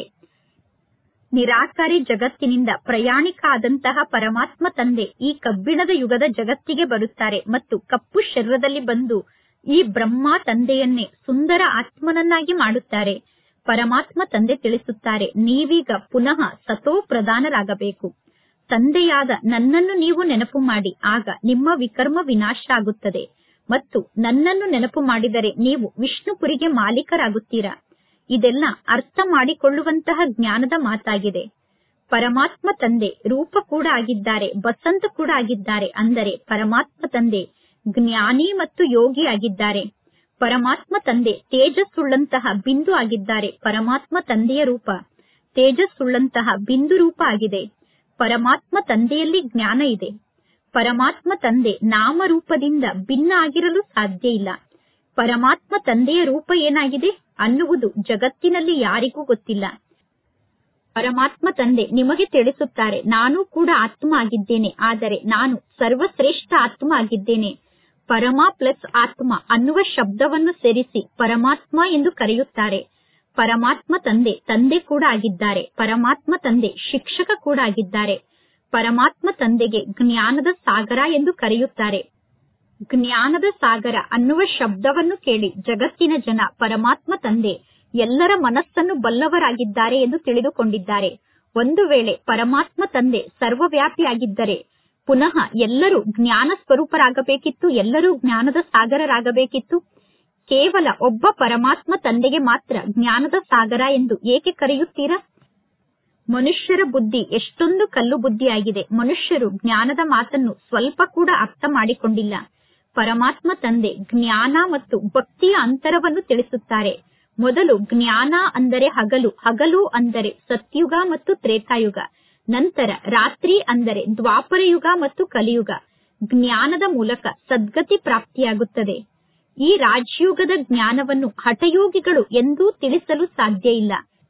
ನಿರಾಕಾರಿ ಜಗತ್ತಿನಿಂದ ಪ್ರಯಾಣಿಕ ಆದಂತಹ ಪರಮಾತ್ಮ ತಂದೆ ಈ ಕಬ್ಬಿಣದ ಯುಗದ ಜಗತ್ತಿಗೆ ಬರುತ್ತಾರೆ ಮತ್ತು ಕಪ್ಪು ಶರೀರದಲ್ಲಿ ಬಂದು ಈ ಬ್ರಹ್ಮ ತಂದೆಯನ್ನೇ ಸುಂದರ ಆತ್ಮನನ್ನಾಗಿ ಮಾಡುತ್ತಾರೆ ಪರಮಾತ್ಮ ತಂದೆ ತಿಳಿಸುತ್ತಾರೆ ನೀವೀಗ ಪುನಃ ಸತೋ ಪ್ರಧಾನರಾಗಬೇಕು ತಂದೆಯಾದ ನನ್ನನ್ನು ನೀವು ನೆನಪು ಮಾಡಿ ಆಗ ನಿಮ್ಮ ವಿಕರ್ಮ ವಿನಾಶ ಆಗುತ್ತದೆ ಮತ್ತು ನನ್ನನ್ನು ನೆನಪು ಮಾಡಿದರೆ ನೀವು ವಿಷ್ಣುಪುರಿಗೆ ಮಾಲೀಕರಾಗುತ್ತೀರಾ ಇದೆಲ್ಲ ಅರ್ಥ ಮಾಡಿಕೊಳ್ಳುವಂತಹ ಜ್ಞಾನದ ಮಾತಾಗಿದೆ ಪರಮಾತ್ಮ ತಂದೆ ರೂಪ ಕೂಡ ಆಗಿದ್ದಾರೆ ಬಸಂತ ಕೂಡ ಆಗಿದ್ದಾರೆ ಅಂದರೆ ಪರಮಾತ್ಮ ತಂದೆ ಜ್ಞಾನಿ ಮತ್ತು ಯೋಗಿ ಆಗಿದ್ದಾರೆ ಪರಮಾತ್ಮ ತಂದೆ ತೇಜಸ್ಸುಳ್ಳಂತಹ ಬಿಂದು ಆಗಿದ್ದಾರೆ ಪರಮಾತ್ಮ ತಂದೆಯ ರೂಪ ತೇಜಸ್ಸುಳ್ಳಂತಹ ಬಿಂದು ರೂಪ ಆಗಿದೆ ಪರಮಾತ್ಮ ತಂದೆಯಲ್ಲಿ ಜ್ಞಾನ ಇದೆ ಪರಮಾತ್ಮ ತಂದೆ ನಾಮರೂಪದಿಂದ ಭಿನ್ನ ಆಗಿರಲು ಸಾಧ್ಯ ಇಲ್ಲ ಪರಮಾತ್ಮ ತಂದೆಯ ರೂಪ ಏನಾಗಿದೆ ಅನ್ನುವುದು ಜಗತ್ತಿನಲ್ಲಿ ಯಾರಿಗೂ ಗೊತ್ತಿಲ್ಲ ಪರಮಾತ್ಮ ತಂದೆ ನಿಮಗೆ ತಿಳಿಸುತ್ತಾರೆ ನಾನು ಕೂಡ ಆತ್ಮ ಆಗಿದ್ದೇನೆ ಆದರೆ ನಾನು ಸರ್ವಶ್ರೇಷ್ಠ ಆತ್ಮ ಆಗಿದ್ದೇನೆ ಪರಮ ಪ್ಲಸ್ ಆತ್ಮ ಅನ್ನುವ ಶಬ್ದವನ್ನು ಸೇರಿಸಿ ಪರಮಾತ್ಮ ಎಂದು ಕರೆಯುತ್ತಾರೆ ಪರಮಾತ್ಮ ತಂದೆ ತಂದೆ ಕೂಡ ಆಗಿದ್ದಾರೆ ಪರಮಾತ್ಮ ತಂದೆ ಶಿಕ್ಷಕ ಕೂಡ ಆಗಿದ್ದಾರೆ ಪರಮಾತ್ಮ ತಂದೆಗೆ ಜ್ಞಾನದ ಸಾಗರ ಎಂದು ಕರೆಯುತ್ತಾರೆ ಜ್ಞಾನದ ಸಾಗರ ಅನ್ನುವ ಶಬ್ದವನ್ನು ಕೇಳಿ ಜಗತ್ತಿನ ಜನ ಪರಮಾತ್ಮ ತಂದೆ ಎಲ್ಲರ ಮನಸ್ಸನ್ನು ಬಲ್ಲವರಾಗಿದ್ದಾರೆ ಎಂದು ತಿಳಿದುಕೊಂಡಿದ್ದಾರೆ ಒಂದು ವೇಳೆ ಪರಮಾತ್ಮ ತಂದೆ ಸರ್ವವ್ಯಾಪಿಯಾಗಿದ್ದರೆ ಪುನಃ ಎಲ್ಲರೂ ಜ್ಞಾನ ಸ್ವರೂಪರಾಗಬೇಕಿತ್ತು ಎಲ್ಲರೂ ಜ್ಞಾನದ ಸಾಗರರಾಗಬೇಕಿತ್ತು ಕೇವಲ ಒಬ್ಬ ಪರಮಾತ್ಮ ತಂದೆಗೆ ಮಾತ್ರ ಜ್ಞಾನದ ಸಾಗರ ಎಂದು ಏಕೆ ಕರೆಯುತ್ತೀರಾ ಮನುಷ್ಯರ ಬುದ್ಧಿ ಎಷ್ಟೊಂದು ಕಲ್ಲು ಬುದ್ಧಿಯಾಗಿದೆ ಮನುಷ್ಯರು ಜ್ಞಾನದ ಮಾತನ್ನು ಸ್ವಲ್ಪ ಕೂಡ ಅರ್ಥ ಮಾಡಿಕೊಂಡಿಲ್ಲ ಪರಮಾತ್ಮ ತಂದೆ ಜ್ಞಾನ ಮತ್ತು ಭಕ್ತಿಯ ಅಂತರವನ್ನು ತಿಳಿಸುತ್ತಾರೆ ಮೊದಲು ಜ್ಞಾನ ಅಂದರೆ ಹಗಲು ಹಗಲು ಅಂದರೆ ಸತ್ಯುಗ ಮತ್ತು ತ್ರೇತಾಯುಗ ನಂತರ ರಾತ್ರಿ ಅಂದರೆ ದ್ವಾಪರ ಯುಗ ಮತ್ತು ಕಲಿಯುಗ ಜ್ಞಾನದ ಮೂಲಕ ಸದ್ಗತಿ ಪ್ರಾಪ್ತಿಯಾಗುತ್ತದೆ ಈ ರಾಜಯುಗದ ಜ್ಞಾನವನ್ನು ಹಠಯೋಗಿಗಳು ಎಂದೂ ತಿಳಿಸಲು ಸಾಧ್ಯ ಇಲ್ಲ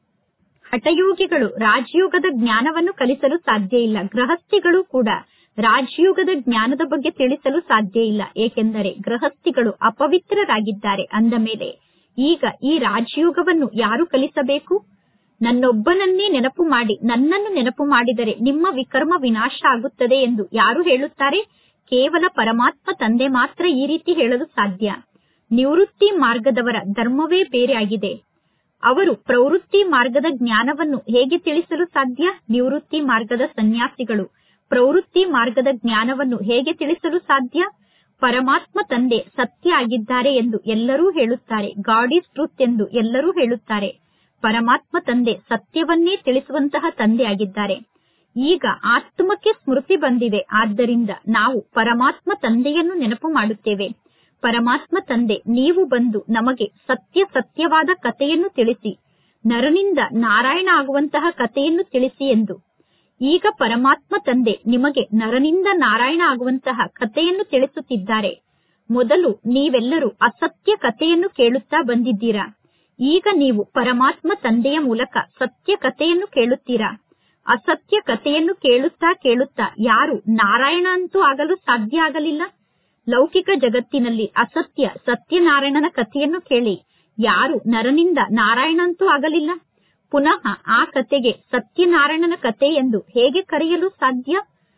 ಹಠಯೋಗಿಗಳು ರಾಜಯೋಗದ ಜ್ಞಾನವನ್ನು ಕಲಿಸಲು ಸಾಧ್ಯ ಇಲ್ಲ ಗೃಹಸ್ಥಿಗಳು ಕೂಡ ರಾಜಯೋಗದ ಜ್ಞಾನದ ಬಗ್ಗೆ ತಿಳಿಸಲು ಸಾಧ್ಯ ಇಲ್ಲ ಏಕೆಂದರೆ ಗೃಹಸ್ಥಿಗಳು ಅಪವಿತ್ರರಾಗಿದ್ದಾರೆ ಅಂದ ಮೇಲೆ ಈಗ ಈ ರಾಜಯೋಗವನ್ನು ಯಾರು ಕಲಿಸಬೇಕು ನನ್ನೊಬ್ಬನನ್ನೇ ನೆನಪು ಮಾಡಿ ನನ್ನನ್ನು ನೆನಪು ಮಾಡಿದರೆ ನಿಮ್ಮ ವಿಕರ್ಮ ವಿನಾಶ ಆಗುತ್ತದೆ ಎಂದು ಯಾರು ಹೇಳುತ್ತಾರೆ ಕೇವಲ ಪರಮಾತ್ಮ ತಂದೆ ಮಾತ್ರ ಈ ರೀತಿ ಹೇಳಲು ಸಾಧ್ಯ ನಿವೃತ್ತಿ ಮಾರ್ಗದವರ ಧರ್ಮವೇ ಬೇರೆ ಆಗಿದೆ ಅವರು ಪ್ರವೃತ್ತಿ ಮಾರ್ಗದ ಜ್ಞಾನವನ್ನು ಹೇಗೆ ತಿಳಿಸಲು ಸಾಧ್ಯ ನಿವೃತ್ತಿ ಮಾರ್ಗದ ಸನ್ಯಾಸಿಗಳು ಪ್ರವೃತ್ತಿ ಮಾರ್ಗದ ಜ್ಞಾನವನ್ನು ಹೇಗೆ ತಿಳಿಸಲು ಸಾಧ್ಯ ಪರಮಾತ್ಮ ತಂದೆ ಸತ್ಯ ಆಗಿದ್ದಾರೆ ಎಂದು ಎಲ್ಲರೂ ಹೇಳುತ್ತಾರೆ ಗಾಡ್ ಈಸ್ ಟ್ರುತ್ ಎಂದು ಎಲ್ಲರೂ ಹೇಳುತ್ತಾರೆ ಪರಮಾತ್ಮ ತಂದೆ ಸತ್ಯವನ್ನೇ ತಿಳಿಸುವಂತಹ ತಂದೆ ಆಗಿದ್ದಾರೆ ಈಗ ಆತ್ಮಕ್ಕೆ ಸ್ಮೃತಿ ಬಂದಿದೆ ಆದ್ದರಿಂದ ನಾವು ಪರಮಾತ್ಮ ತಂದೆಯನ್ನು ನೆನಪು ಮಾಡುತ್ತೇವೆ ಪರಮಾತ್ಮ ತಂದೆ ನೀವು ಬಂದು ನಮಗೆ ಸತ್ಯ ಸತ್ಯವಾದ ಕಥೆಯನ್ನು ತಿಳಿಸಿ ನರನಿಂದ ನಾರಾಯಣ ಆಗುವಂತಹ ಕಥೆಯನ್ನು ತಿಳಿಸಿ ಎಂದು ಈಗ ಪರಮಾತ್ಮ ತಂದೆ ನಿಮಗೆ ನರನಿಂದ ನಾರಾಯಣ ಆಗುವಂತಹ ಕಥೆಯನ್ನು ತಿಳಿಸುತ್ತಿದ್ದಾರೆ ಮೊದಲು ನೀವೆಲ್ಲರೂ ಅಸತ್ಯ ಕಥೆಯನ್ನು ಕೇಳುತ್ತಾ ಬಂದಿದ್ದೀರಾ ಈಗ ನೀವು ಪರಮಾತ್ಮ ತಂದೆಯ ಮೂಲಕ ಸತ್ಯ ಕಥೆಯನ್ನು ಕೇಳುತ್ತೀರಾ ಅಸತ್ಯ ಕಥೆಯನ್ನು ಕೇಳುತ್ತಾ ಕೇಳುತ್ತಾ ಯಾರು ನಾರಾಯಣ ಅಂತೂ ಆಗಲು ಸಾಧ್ಯ ಆಗಲಿಲ್ಲ ಲೌಕಿಕ ಜಗತ್ತಿನಲ್ಲಿ ಅಸತ್ಯ ಸತ್ಯನಾರಾಯಣನ ಕಥೆಯನ್ನು ಕೇಳಿ ಯಾರು ನರನಿಂದ ನಾರಾಯಣ ಅಂತೂ ಆಗಲಿಲ್ಲ ಪುನಃ ಆ ಕತೆಗೆ ಸತ್ಯನಾರಾಯಣನ ಕತೆ ಎಂದು ಹೇಗೆ ಕರೆಯಲು ಸಾಧ್ಯ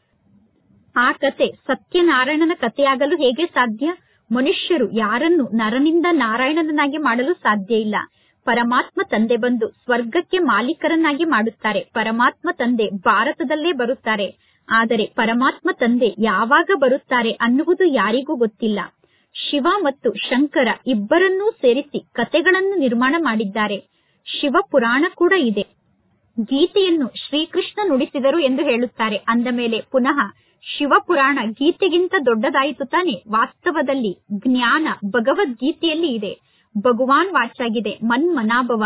ಆ ಕತೆ ಸತ್ಯನಾರಾಯಣನ ಕಥೆಯಾಗಲು ಹೇಗೆ ಸಾಧ್ಯ ಮನುಷ್ಯರು ಯಾರನ್ನು ನರನಿಂದ ನಾರಾಯಣನನ್ನಾಗಿ ಮಾಡಲು ಸಾಧ್ಯ ಇಲ್ಲ ಪರಮಾತ್ಮ ತಂದೆ ಬಂದು ಸ್ವರ್ಗಕ್ಕೆ ಮಾಲೀಕರನ್ನಾಗಿ ಮಾಡುತ್ತಾರೆ ಪರಮಾತ್ಮ ತಂದೆ ಭಾರತದಲ್ಲೇ ಬರುತ್ತಾರೆ ಆದರೆ ಪರಮಾತ್ಮ ತಂದೆ ಯಾವಾಗ ಬರುತ್ತಾರೆ ಅನ್ನುವುದು ಯಾರಿಗೂ ಗೊತ್ತಿಲ್ಲ ಶಿವ ಮತ್ತು ಶಂಕರ ಇಬ್ಬರನ್ನೂ ಸೇರಿಸಿ ಕತೆಗಳನ್ನು ನಿರ್ಮಾಣ ಮಾಡಿದ್ದಾರೆ ಶಿವ ಪುರಾಣ ಕೂಡ ಇದೆ ಗೀತೆಯನ್ನು ಶ್ರೀಕೃಷ್ಣ ನುಡಿಸಿದರು ಎಂದು ಹೇಳುತ್ತಾರೆ ಅಂದ ಮೇಲೆ ಪುನಃ ಶಿವ ಪುರಾಣ ಗೀತೆಗಿಂತ ದೊಡ್ಡದಾಯಿತು ತಾನೆ ವಾಸ್ತವದಲ್ಲಿ ಜ್ಞಾನ ಭಗವದ್ಗೀತೆಯಲ್ಲಿ ಇದೆ ಭಗವಾನ್ ವಾಚಾಗಿದೆ ಮನ್ಮನಾಭವ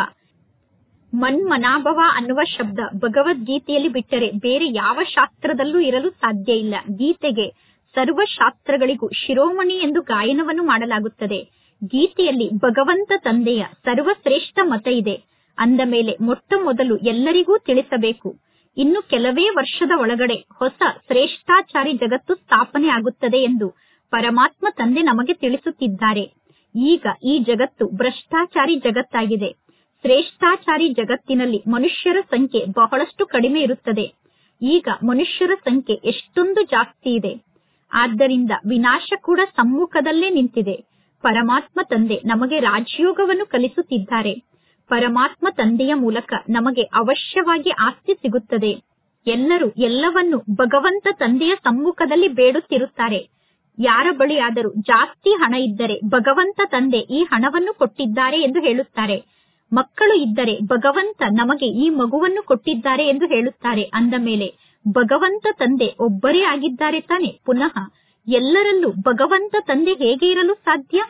ಮನ್ಮನಾಭವ ಅನ್ನುವ ಶಬ್ದ ಭಗವದ್ಗೀತೆಯಲ್ಲಿ ಬಿಟ್ಟರೆ ಬೇರೆ ಯಾವ ಶಾಸ್ತ್ರದಲ್ಲೂ ಇರಲು ಸಾಧ್ಯ ಇಲ್ಲ ಗೀತೆಗೆ ಸರ್ವ ಶಾಸ್ತ್ರಗಳಿಗೂ ಶಿರೋಮಣಿ ಎಂದು ಗಾಯನವನ್ನು ಮಾಡಲಾಗುತ್ತದೆ ಗೀತೆಯಲ್ಲಿ ಭಗವಂತ ತಂದೆಯ ಸರ್ವಶ್ರೇಷ್ಠ ಮತ ಇದೆ ಅಂದ ಮೇಲೆ ಮೊಟ್ಟ ಮೊದಲು ಎಲ್ಲರಿಗೂ ತಿಳಿಸಬೇಕು ಇನ್ನು ಕೆಲವೇ ವರ್ಷದ ಒಳಗಡೆ ಹೊಸ ಶ್ರೇಷ್ಠಾಚಾರಿ ಜಗತ್ತು ಸ್ಥಾಪನೆ ಆಗುತ್ತದೆ ಎಂದು ಪರಮಾತ್ಮ ತಂದೆ ನಮಗೆ ತಿಳಿಸುತ್ತಿದ್ದಾರೆ ಈಗ ಈ ಜಗತ್ತು ಭ್ರಷ್ಟಾಚಾರಿ ಜಗತ್ತಾಗಿದೆ ಶ್ರೇಷ್ಠಾಚಾರಿ ಜಗತ್ತಿನಲ್ಲಿ ಮನುಷ್ಯರ ಸಂಖ್ಯೆ ಬಹಳಷ್ಟು ಕಡಿಮೆ ಇರುತ್ತದೆ ಈಗ ಮನುಷ್ಯರ ಸಂಖ್ಯೆ ಎಷ್ಟೊಂದು ಜಾಸ್ತಿ ಇದೆ ಆದ್ದರಿಂದ ವಿನಾಶ ಕೂಡ ಸಮ್ಮುಖದಲ್ಲೇ ನಿಂತಿದೆ ಪರಮಾತ್ಮ ತಂದೆ ನಮಗೆ ರಾಜಯೋಗವನ್ನು ಕಲಿಸುತ್ತಿದ್ದಾರೆ ಪರಮಾತ್ಮ ತಂದೆಯ ಮೂಲಕ ನಮಗೆ ಅವಶ್ಯವಾಗಿ ಆಸ್ತಿ ಸಿಗುತ್ತದೆ ಎಲ್ಲರೂ ಎಲ್ಲವನ್ನು ಭಗವಂತ ತಂದೆಯ ಸಮ್ಮುಖದಲ್ಲಿ ಬೇಡುತ್ತಿರುತ್ತಾರೆ ಯಾರ ಬಳಿಯಾದರೂ ಜಾಸ್ತಿ ಹಣ ಇದ್ದರೆ ಭಗವಂತ ತಂದೆ ಈ ಹಣವನ್ನು ಕೊಟ್ಟಿದ್ದಾರೆ ಎಂದು ಹೇಳುತ್ತಾರೆ ಮಕ್ಕಳು ಇದ್ದರೆ ಭಗವಂತ ನಮಗೆ ಈ ಮಗುವನ್ನು ಕೊಟ್ಟಿದ್ದಾರೆ ಎಂದು ಹೇಳುತ್ತಾರೆ ಅಂದ ಮೇಲೆ ಭಗವಂತ ತಂದೆ ಒಬ್ಬರೇ ಆಗಿದ್ದಾರೆ ತಾನೆ ಪುನಃ ಎಲ್ಲರಲ್ಲೂ ಭಗವಂತ ತಂದೆ ಹೇಗೆ ಇರಲು ಸಾಧ್ಯ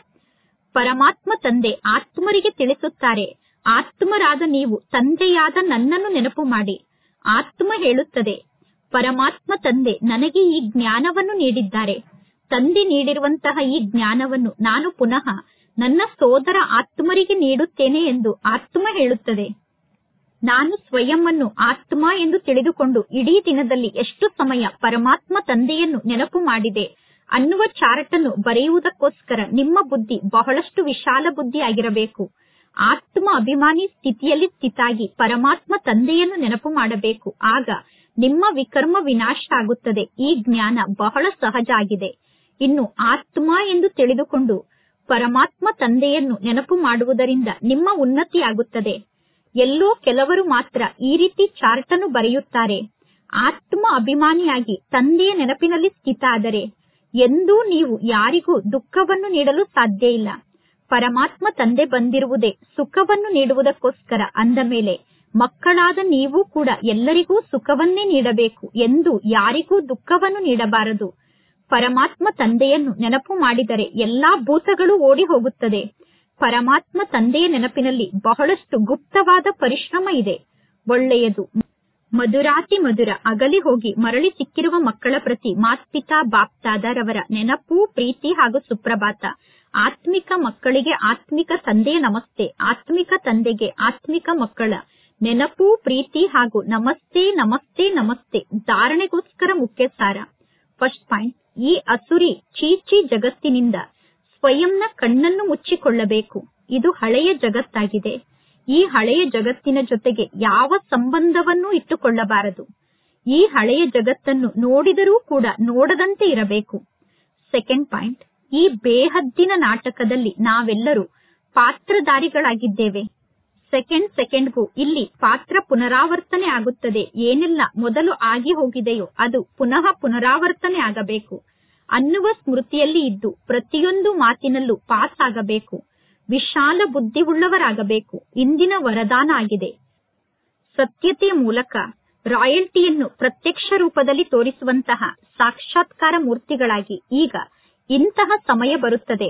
ಪರಮಾತ್ಮ ತಂದೆ ಆತ್ಮರಿಗೆ ತಿಳಿಸುತ್ತಾರೆ ಆತ್ಮರಾದ ನೀವು ತಂದೆಯಾದ ನನ್ನನ್ನು ನೆನಪು ಮಾಡಿ ಆತ್ಮ ಹೇಳುತ್ತದೆ ಪರಮಾತ್ಮ ತಂದೆ ನನಗೆ ಈ ಜ್ಞಾನವನ್ನು ನೀಡಿದ್ದಾರೆ ತಂದೆ ನೀಡಿರುವಂತಹ ಈ ಜ್ಞಾನವನ್ನು ನಾನು ಪುನಃ ನನ್ನ ಸೋದರ ಆತ್ಮರಿಗೆ ನೀಡುತ್ತೇನೆ ಎಂದು ಆತ್ಮ ಹೇಳುತ್ತದೆ ನಾನು ಸ್ವಯಂವನ್ನು ಆತ್ಮ ಎಂದು ತಿಳಿದುಕೊಂಡು ಇಡೀ ದಿನದಲ್ಲಿ ಎಷ್ಟು ಸಮಯ ಪರಮಾತ್ಮ ತಂದೆಯನ್ನು ನೆನಪು ಮಾಡಿದೆ ಅನ್ನುವ ಚಾರ್ಟ್ ಅನ್ನು ಬರೆಯುವುದಕ್ಕೋಸ್ಕರ ನಿಮ್ಮ ಬುದ್ಧಿ ಬಹಳಷ್ಟು ವಿಶಾಲ ಬುದ್ಧಿ ಆಗಿರಬೇಕು ಆತ್ಮ ಅಭಿಮಾನಿ ಸ್ಥಿತಿಯಲ್ಲಿ ಸ್ಥಿತಾಗಿ ಪರಮಾತ್ಮ ತಂದೆಯನ್ನು ನೆನಪು ಮಾಡಬೇಕು ಆಗ ನಿಮ್ಮ ವಿಕರ್ಮ ವಿನಾಶ ಆಗುತ್ತದೆ ಈ ಜ್ಞಾನ ಬಹಳ ಸಹಜ ಆಗಿದೆ ಇನ್ನು ಆತ್ಮ ಎಂದು ತಿಳಿದುಕೊಂಡು ಪರಮಾತ್ಮ ತಂದೆಯನ್ನು ನೆನಪು ಮಾಡುವುದರಿಂದ ನಿಮ್ಮ ಉನ್ನತಿಯಾಗುತ್ತದೆ ಎಲ್ಲೋ ಕೆಲವರು ಮಾತ್ರ ಈ ರೀತಿ ಚಾರ್ಟ್ ಅನ್ನು ಬರೆಯುತ್ತಾರೆ ಆತ್ಮ ಅಭಿಮಾನಿಯಾಗಿ ತಂದೆಯ ನೆನಪಿನಲ್ಲಿ ಸ್ಥಿತ ಆದರೆ ಎಂದೂ ನೀವು ಯಾರಿಗೂ ದುಃಖವನ್ನು ನೀಡಲು ಸಾಧ್ಯ ಇಲ್ಲ ಪರಮಾತ್ಮ ತಂದೆ ಬಂದಿರುವುದೇ ಸುಖವನ್ನು ನೀಡುವುದಕ್ಕೋಸ್ಕರ ಅಂದ ಮೇಲೆ ಮಕ್ಕಳಾದ ನೀವು ಕೂಡ ಎಲ್ಲರಿಗೂ ಸುಖವನ್ನೇ ನೀಡಬೇಕು ಎಂದು ಯಾರಿಗೂ ದುಃಖವನ್ನು ನೀಡಬಾರದು ಪರಮಾತ್ಮ ತಂದೆಯನ್ನು ನೆನಪು ಮಾಡಿದರೆ ಎಲ್ಲಾ ಭೂತಗಳು ಓಡಿ ಹೋಗುತ್ತದೆ ಪರಮಾತ್ಮ ತಂದೆಯ ನೆನಪಿನಲ್ಲಿ ಬಹಳಷ್ಟು ಗುಪ್ತವಾದ ಪರಿಶ್ರಮ ಇದೆ ಒಳ್ಳೆಯದು ಮಧುರಾತಿ ಮಧುರ ಅಗಲಿ ಹೋಗಿ ಮರಳಿ ಸಿಕ್ಕಿರುವ ಮಕ್ಕಳ ಪ್ರತಿ ಮಾತ್ಪಿತಾ ಬಾಪ್ತಾದರವರ ನೆನಪು ಪ್ರೀತಿ ಹಾಗೂ ಸುಪ್ರಭಾತ ಆತ್ಮಿಕ ಮಕ್ಕಳಿಗೆ ಆತ್ಮಿಕ ತಂದೆಯ ನಮಸ್ತೆ ಆತ್ಮಿಕ ತಂದೆಗೆ ಆತ್ಮಿಕ ಮಕ್ಕಳ ನೆನಪು ಪ್ರೀತಿ ಹಾಗೂ ನಮಸ್ತೆ ನಮಸ್ತೆ ನಮಸ್ತೆ ಧಾರಣೆಗೋಸ್ಕರ ಮುಖ್ಯ ಸಾರ ಫಸ್ಟ್ ಪಾಯಿಂಟ್ ಈ ಅಸುರಿ ಚೀಚಿ ಜಗತ್ತಿನಿಂದ ಸ್ವಯಂನ ಕಣ್ಣನ್ನು ಮುಚ್ಚಿಕೊಳ್ಳಬೇಕು ಇದು ಹಳೆಯ ಜಗತ್ತಾಗಿದೆ ಈ ಹಳೆಯ ಜಗತ್ತಿನ ಜೊತೆಗೆ ಯಾವ ಸಂಬಂಧವನ್ನೂ ಇಟ್ಟುಕೊಳ್ಳಬಾರದು ಈ ಹಳೆಯ ಜಗತ್ತನ್ನು ನೋಡಿದರೂ ಕೂಡ ನೋಡದಂತೆ ಇರಬೇಕು ಸೆಕೆಂಡ್ ಪಾಯಿಂಟ್ ಈ ಬೇಹದ್ದಿನ ನಾಟಕದಲ್ಲಿ ನಾವೆಲ್ಲರೂ ಪಾತ್ರಧಾರಿಗಳಾಗಿದ್ದೇವೆ ಸೆಕೆಂಡ್ ಸೆಕೆಂಡ್ಗೂ ಇಲ್ಲಿ ಪಾತ್ರ ಪುನರಾವರ್ತನೆ ಆಗುತ್ತದೆ ಏನೆಲ್ಲ ಮೊದಲು ಆಗಿ ಹೋಗಿದೆಯೋ ಅದು ಪುನಃ ಪುನರಾವರ್ತನೆ ಆಗಬೇಕು ಅನ್ನುವ ಸ್ಮೃತಿಯಲ್ಲಿ ಇದ್ದು ಪ್ರತಿಯೊಂದು ಮಾತಿನಲ್ಲೂ ಪಾಸ್ ಆಗಬೇಕು ವಿಶಾಲ ಬುದ್ಧಿವುಳ್ಳವರಾಗಬೇಕು ಇಂದಿನ ವರದಾನ ಆಗಿದೆ ಸತ್ಯತೆಯ ಮೂಲಕ ರಾಯಲ್ಟಿಯನ್ನು ಪ್ರತ್ಯಕ್ಷ ರೂಪದಲ್ಲಿ ತೋರಿಸುವಂತಹ ಸಾಕ್ಷಾತ್ಕಾರ ಮೂರ್ತಿಗಳಾಗಿ ಈಗ ಇಂತಹ ಸಮಯ ಬರುತ್ತದೆ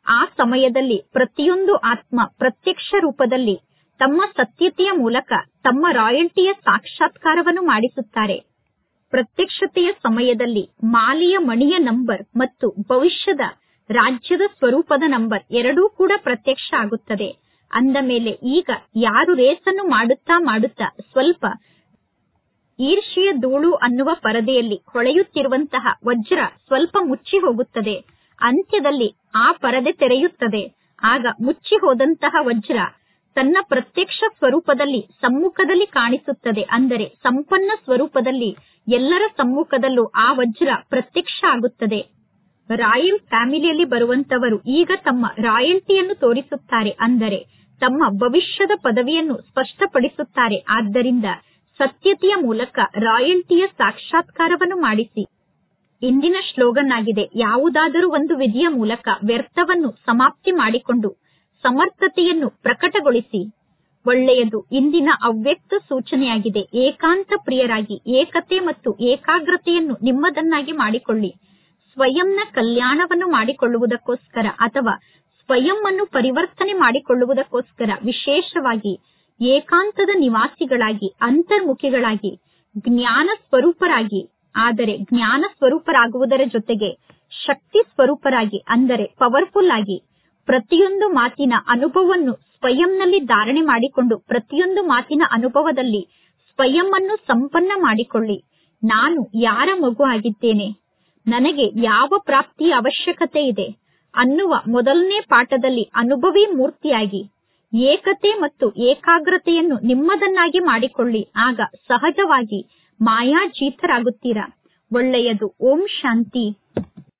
ಆ ಸಮಯದಲ್ಲಿ ಪ್ರತಿಯೊಂದು ಆತ್ಮ ಪ್ರತ್ಯಕ್ಷ ರೂಪದಲ್ಲಿ ತಮ್ಮ ಸತ್ಯತೆಯ ಮೂಲಕ ತಮ್ಮ ರಾಯಲ್ಟಿಯ ಸಾಕ್ಷಾತ್ಕಾರವನ್ನು ಮಾಡಿಸುತ್ತಾರೆ ಪ್ರತ್ಯಕ್ಷತೆಯ ಸಮಯದಲ್ಲಿ ಮಾಲೆಯ ಮಣಿಯ ನಂಬರ್ ಮತ್ತು ಭವಿಷ್ಯದ ರಾಜ್ಯದ ಸ್ವರೂಪದ ನಂಬರ್ ಎರಡೂ ಕೂಡ ಪ್ರತ್ಯಕ್ಷ ಆಗುತ್ತದೆ ಅಂದ ಮೇಲೆ ಈಗ ಯಾರು ರೇಸನ್ನು ಮಾಡುತ್ತಾ ಮಾಡುತ್ತಾ ಸ್ವಲ್ಪ ಈರ್ಷೆಯ ಧೂಳು ಅನ್ನುವ ಪರದೆಯಲ್ಲಿ ಹೊಳೆಯುತ್ತಿರುವಂತಹ ವಜ್ರ ಸ್ವಲ್ಪ ಮುಚ್ಚಿ ಹೋಗುತ್ತದೆ ಅಂತ್ಯದಲ್ಲಿ ಆ ಪರದೆ ತೆರೆಯುತ್ತದೆ ಆಗ ಮುಚ್ಚಿ ಹೋದಂತಹ ವಜ್ರ ತನ್ನ ಪ್ರತ್ಯಕ್ಷ ಸ್ವರೂಪದಲ್ಲಿ ಸಮ್ಮುಖದಲ್ಲಿ ಕಾಣಿಸುತ್ತದೆ ಅಂದರೆ ಸಂಪನ್ನ ಸ್ವರೂಪದಲ್ಲಿ ಎಲ್ಲರ ಸಮ್ಮುಖದಲ್ಲೂ ಆ ವಜ್ರ ಪ್ರತ್ಯಕ್ಷ ಆಗುತ್ತದೆ ರಾಯಲ್ ಫ್ಯಾಮಿಲಿಯಲ್ಲಿ ಬರುವಂತವರು ಈಗ ತಮ್ಮ ರಾಯಲ್ಟಿಯನ್ನು ತೋರಿಸುತ್ತಾರೆ ಅಂದರೆ ತಮ್ಮ ಭವಿಷ್ಯದ ಪದವಿಯನ್ನು ಸ್ಪಷ್ಟಪಡಿಸುತ್ತಾರೆ ಆದ್ದರಿಂದ ಸತ್ಯತೆಯ ಮೂಲಕ ರಾಯಲ್ಟಿಯ ಸಾಕ್ಷಾತ್ಕಾರವನ್ನು ಮಾಡಿಸಿ ಇಂದಿನ ಶ್ಲೋಗನ್ ಆಗಿದೆ ಯಾವುದಾದರೂ ಒಂದು ವಿಧಿಯ ಮೂಲಕ ವ್ಯರ್ಥವನ್ನು ಸಮಾಪ್ತಿ ಮಾಡಿಕೊಂಡು ಸಮರ್ಥತೆಯನ್ನು ಪ್ರಕಟಗೊಳಿಸಿ ಒಳ್ಳೆಯದು ಇಂದಿನ ಅವ್ಯಕ್ತ ಸೂಚನೆಯಾಗಿದೆ ಏಕಾಂತ ಪ್ರಿಯರಾಗಿ ಏಕತೆ ಮತ್ತು ಏಕಾಗ್ರತೆಯನ್ನು ನಿಮ್ಮದನ್ನಾಗಿ ಮಾಡಿಕೊಳ್ಳಿ ಸ್ವಯಂನ ಕಲ್ಯಾಣವನ್ನು ಮಾಡಿಕೊಳ್ಳುವುದಕ್ಕೋಸ್ಕರ ಅಥವಾ ಸ್ವಯಂ ಅನ್ನು ಪರಿವರ್ತನೆ ಮಾಡಿಕೊಳ್ಳುವುದಕ್ಕೋಸ್ಕರ ವಿಶೇಷವಾಗಿ ಏಕಾಂತದ ನಿವಾಸಿಗಳಾಗಿ ಅಂತರ್ಮುಖಿಗಳಾಗಿ ಜ್ಞಾನ ಸ್ವರೂಪರಾಗಿ ಆದರೆ ಜ್ಞಾನ ಸ್ವರೂಪರಾಗುವುದರ ಜೊತೆಗೆ ಶಕ್ತಿ ಸ್ವರೂಪರಾಗಿ ಅಂದರೆ ಪವರ್ಫುಲ್ ಆಗಿ ಪ್ರತಿಯೊಂದು ಮಾತಿನ ಅನುಭವವನ್ನು ಸ್ವಯಂನಲ್ಲಿ ಧಾರಣೆ ಮಾಡಿಕೊಂಡು ಪ್ರತಿಯೊಂದು ಮಾತಿನ ಅನುಭವದಲ್ಲಿ ಸ್ವಯಂ ಅನ್ನು ಸಂಪನ್ನ ಮಾಡಿಕೊಳ್ಳಿ ನಾನು ಯಾರ ಮಗು ಆಗಿದ್ದೇನೆ ನನಗೆ ಯಾವ ಪ್ರಾಪ್ತಿಯ ಅವಶ್ಯಕತೆ ಇದೆ ಅನ್ನುವ ಮೊದಲನೇ ಪಾಠದಲ್ಲಿ ಅನುಭವಿ ಮೂರ್ತಿಯಾಗಿ ಏಕತೆ ಮತ್ತು ಏಕಾಗ್ರತೆಯನ್ನು ನಿಮ್ಮದನ್ನಾಗಿ ಮಾಡಿಕೊಳ್ಳಿ ಆಗ ಸಹಜವಾಗಿ ಮಾಯಾಜೀತರಾಗುತ್ತೀರಾ ಒಳ್ಳೆಯದು ಓಂ ಶಾಂತಿ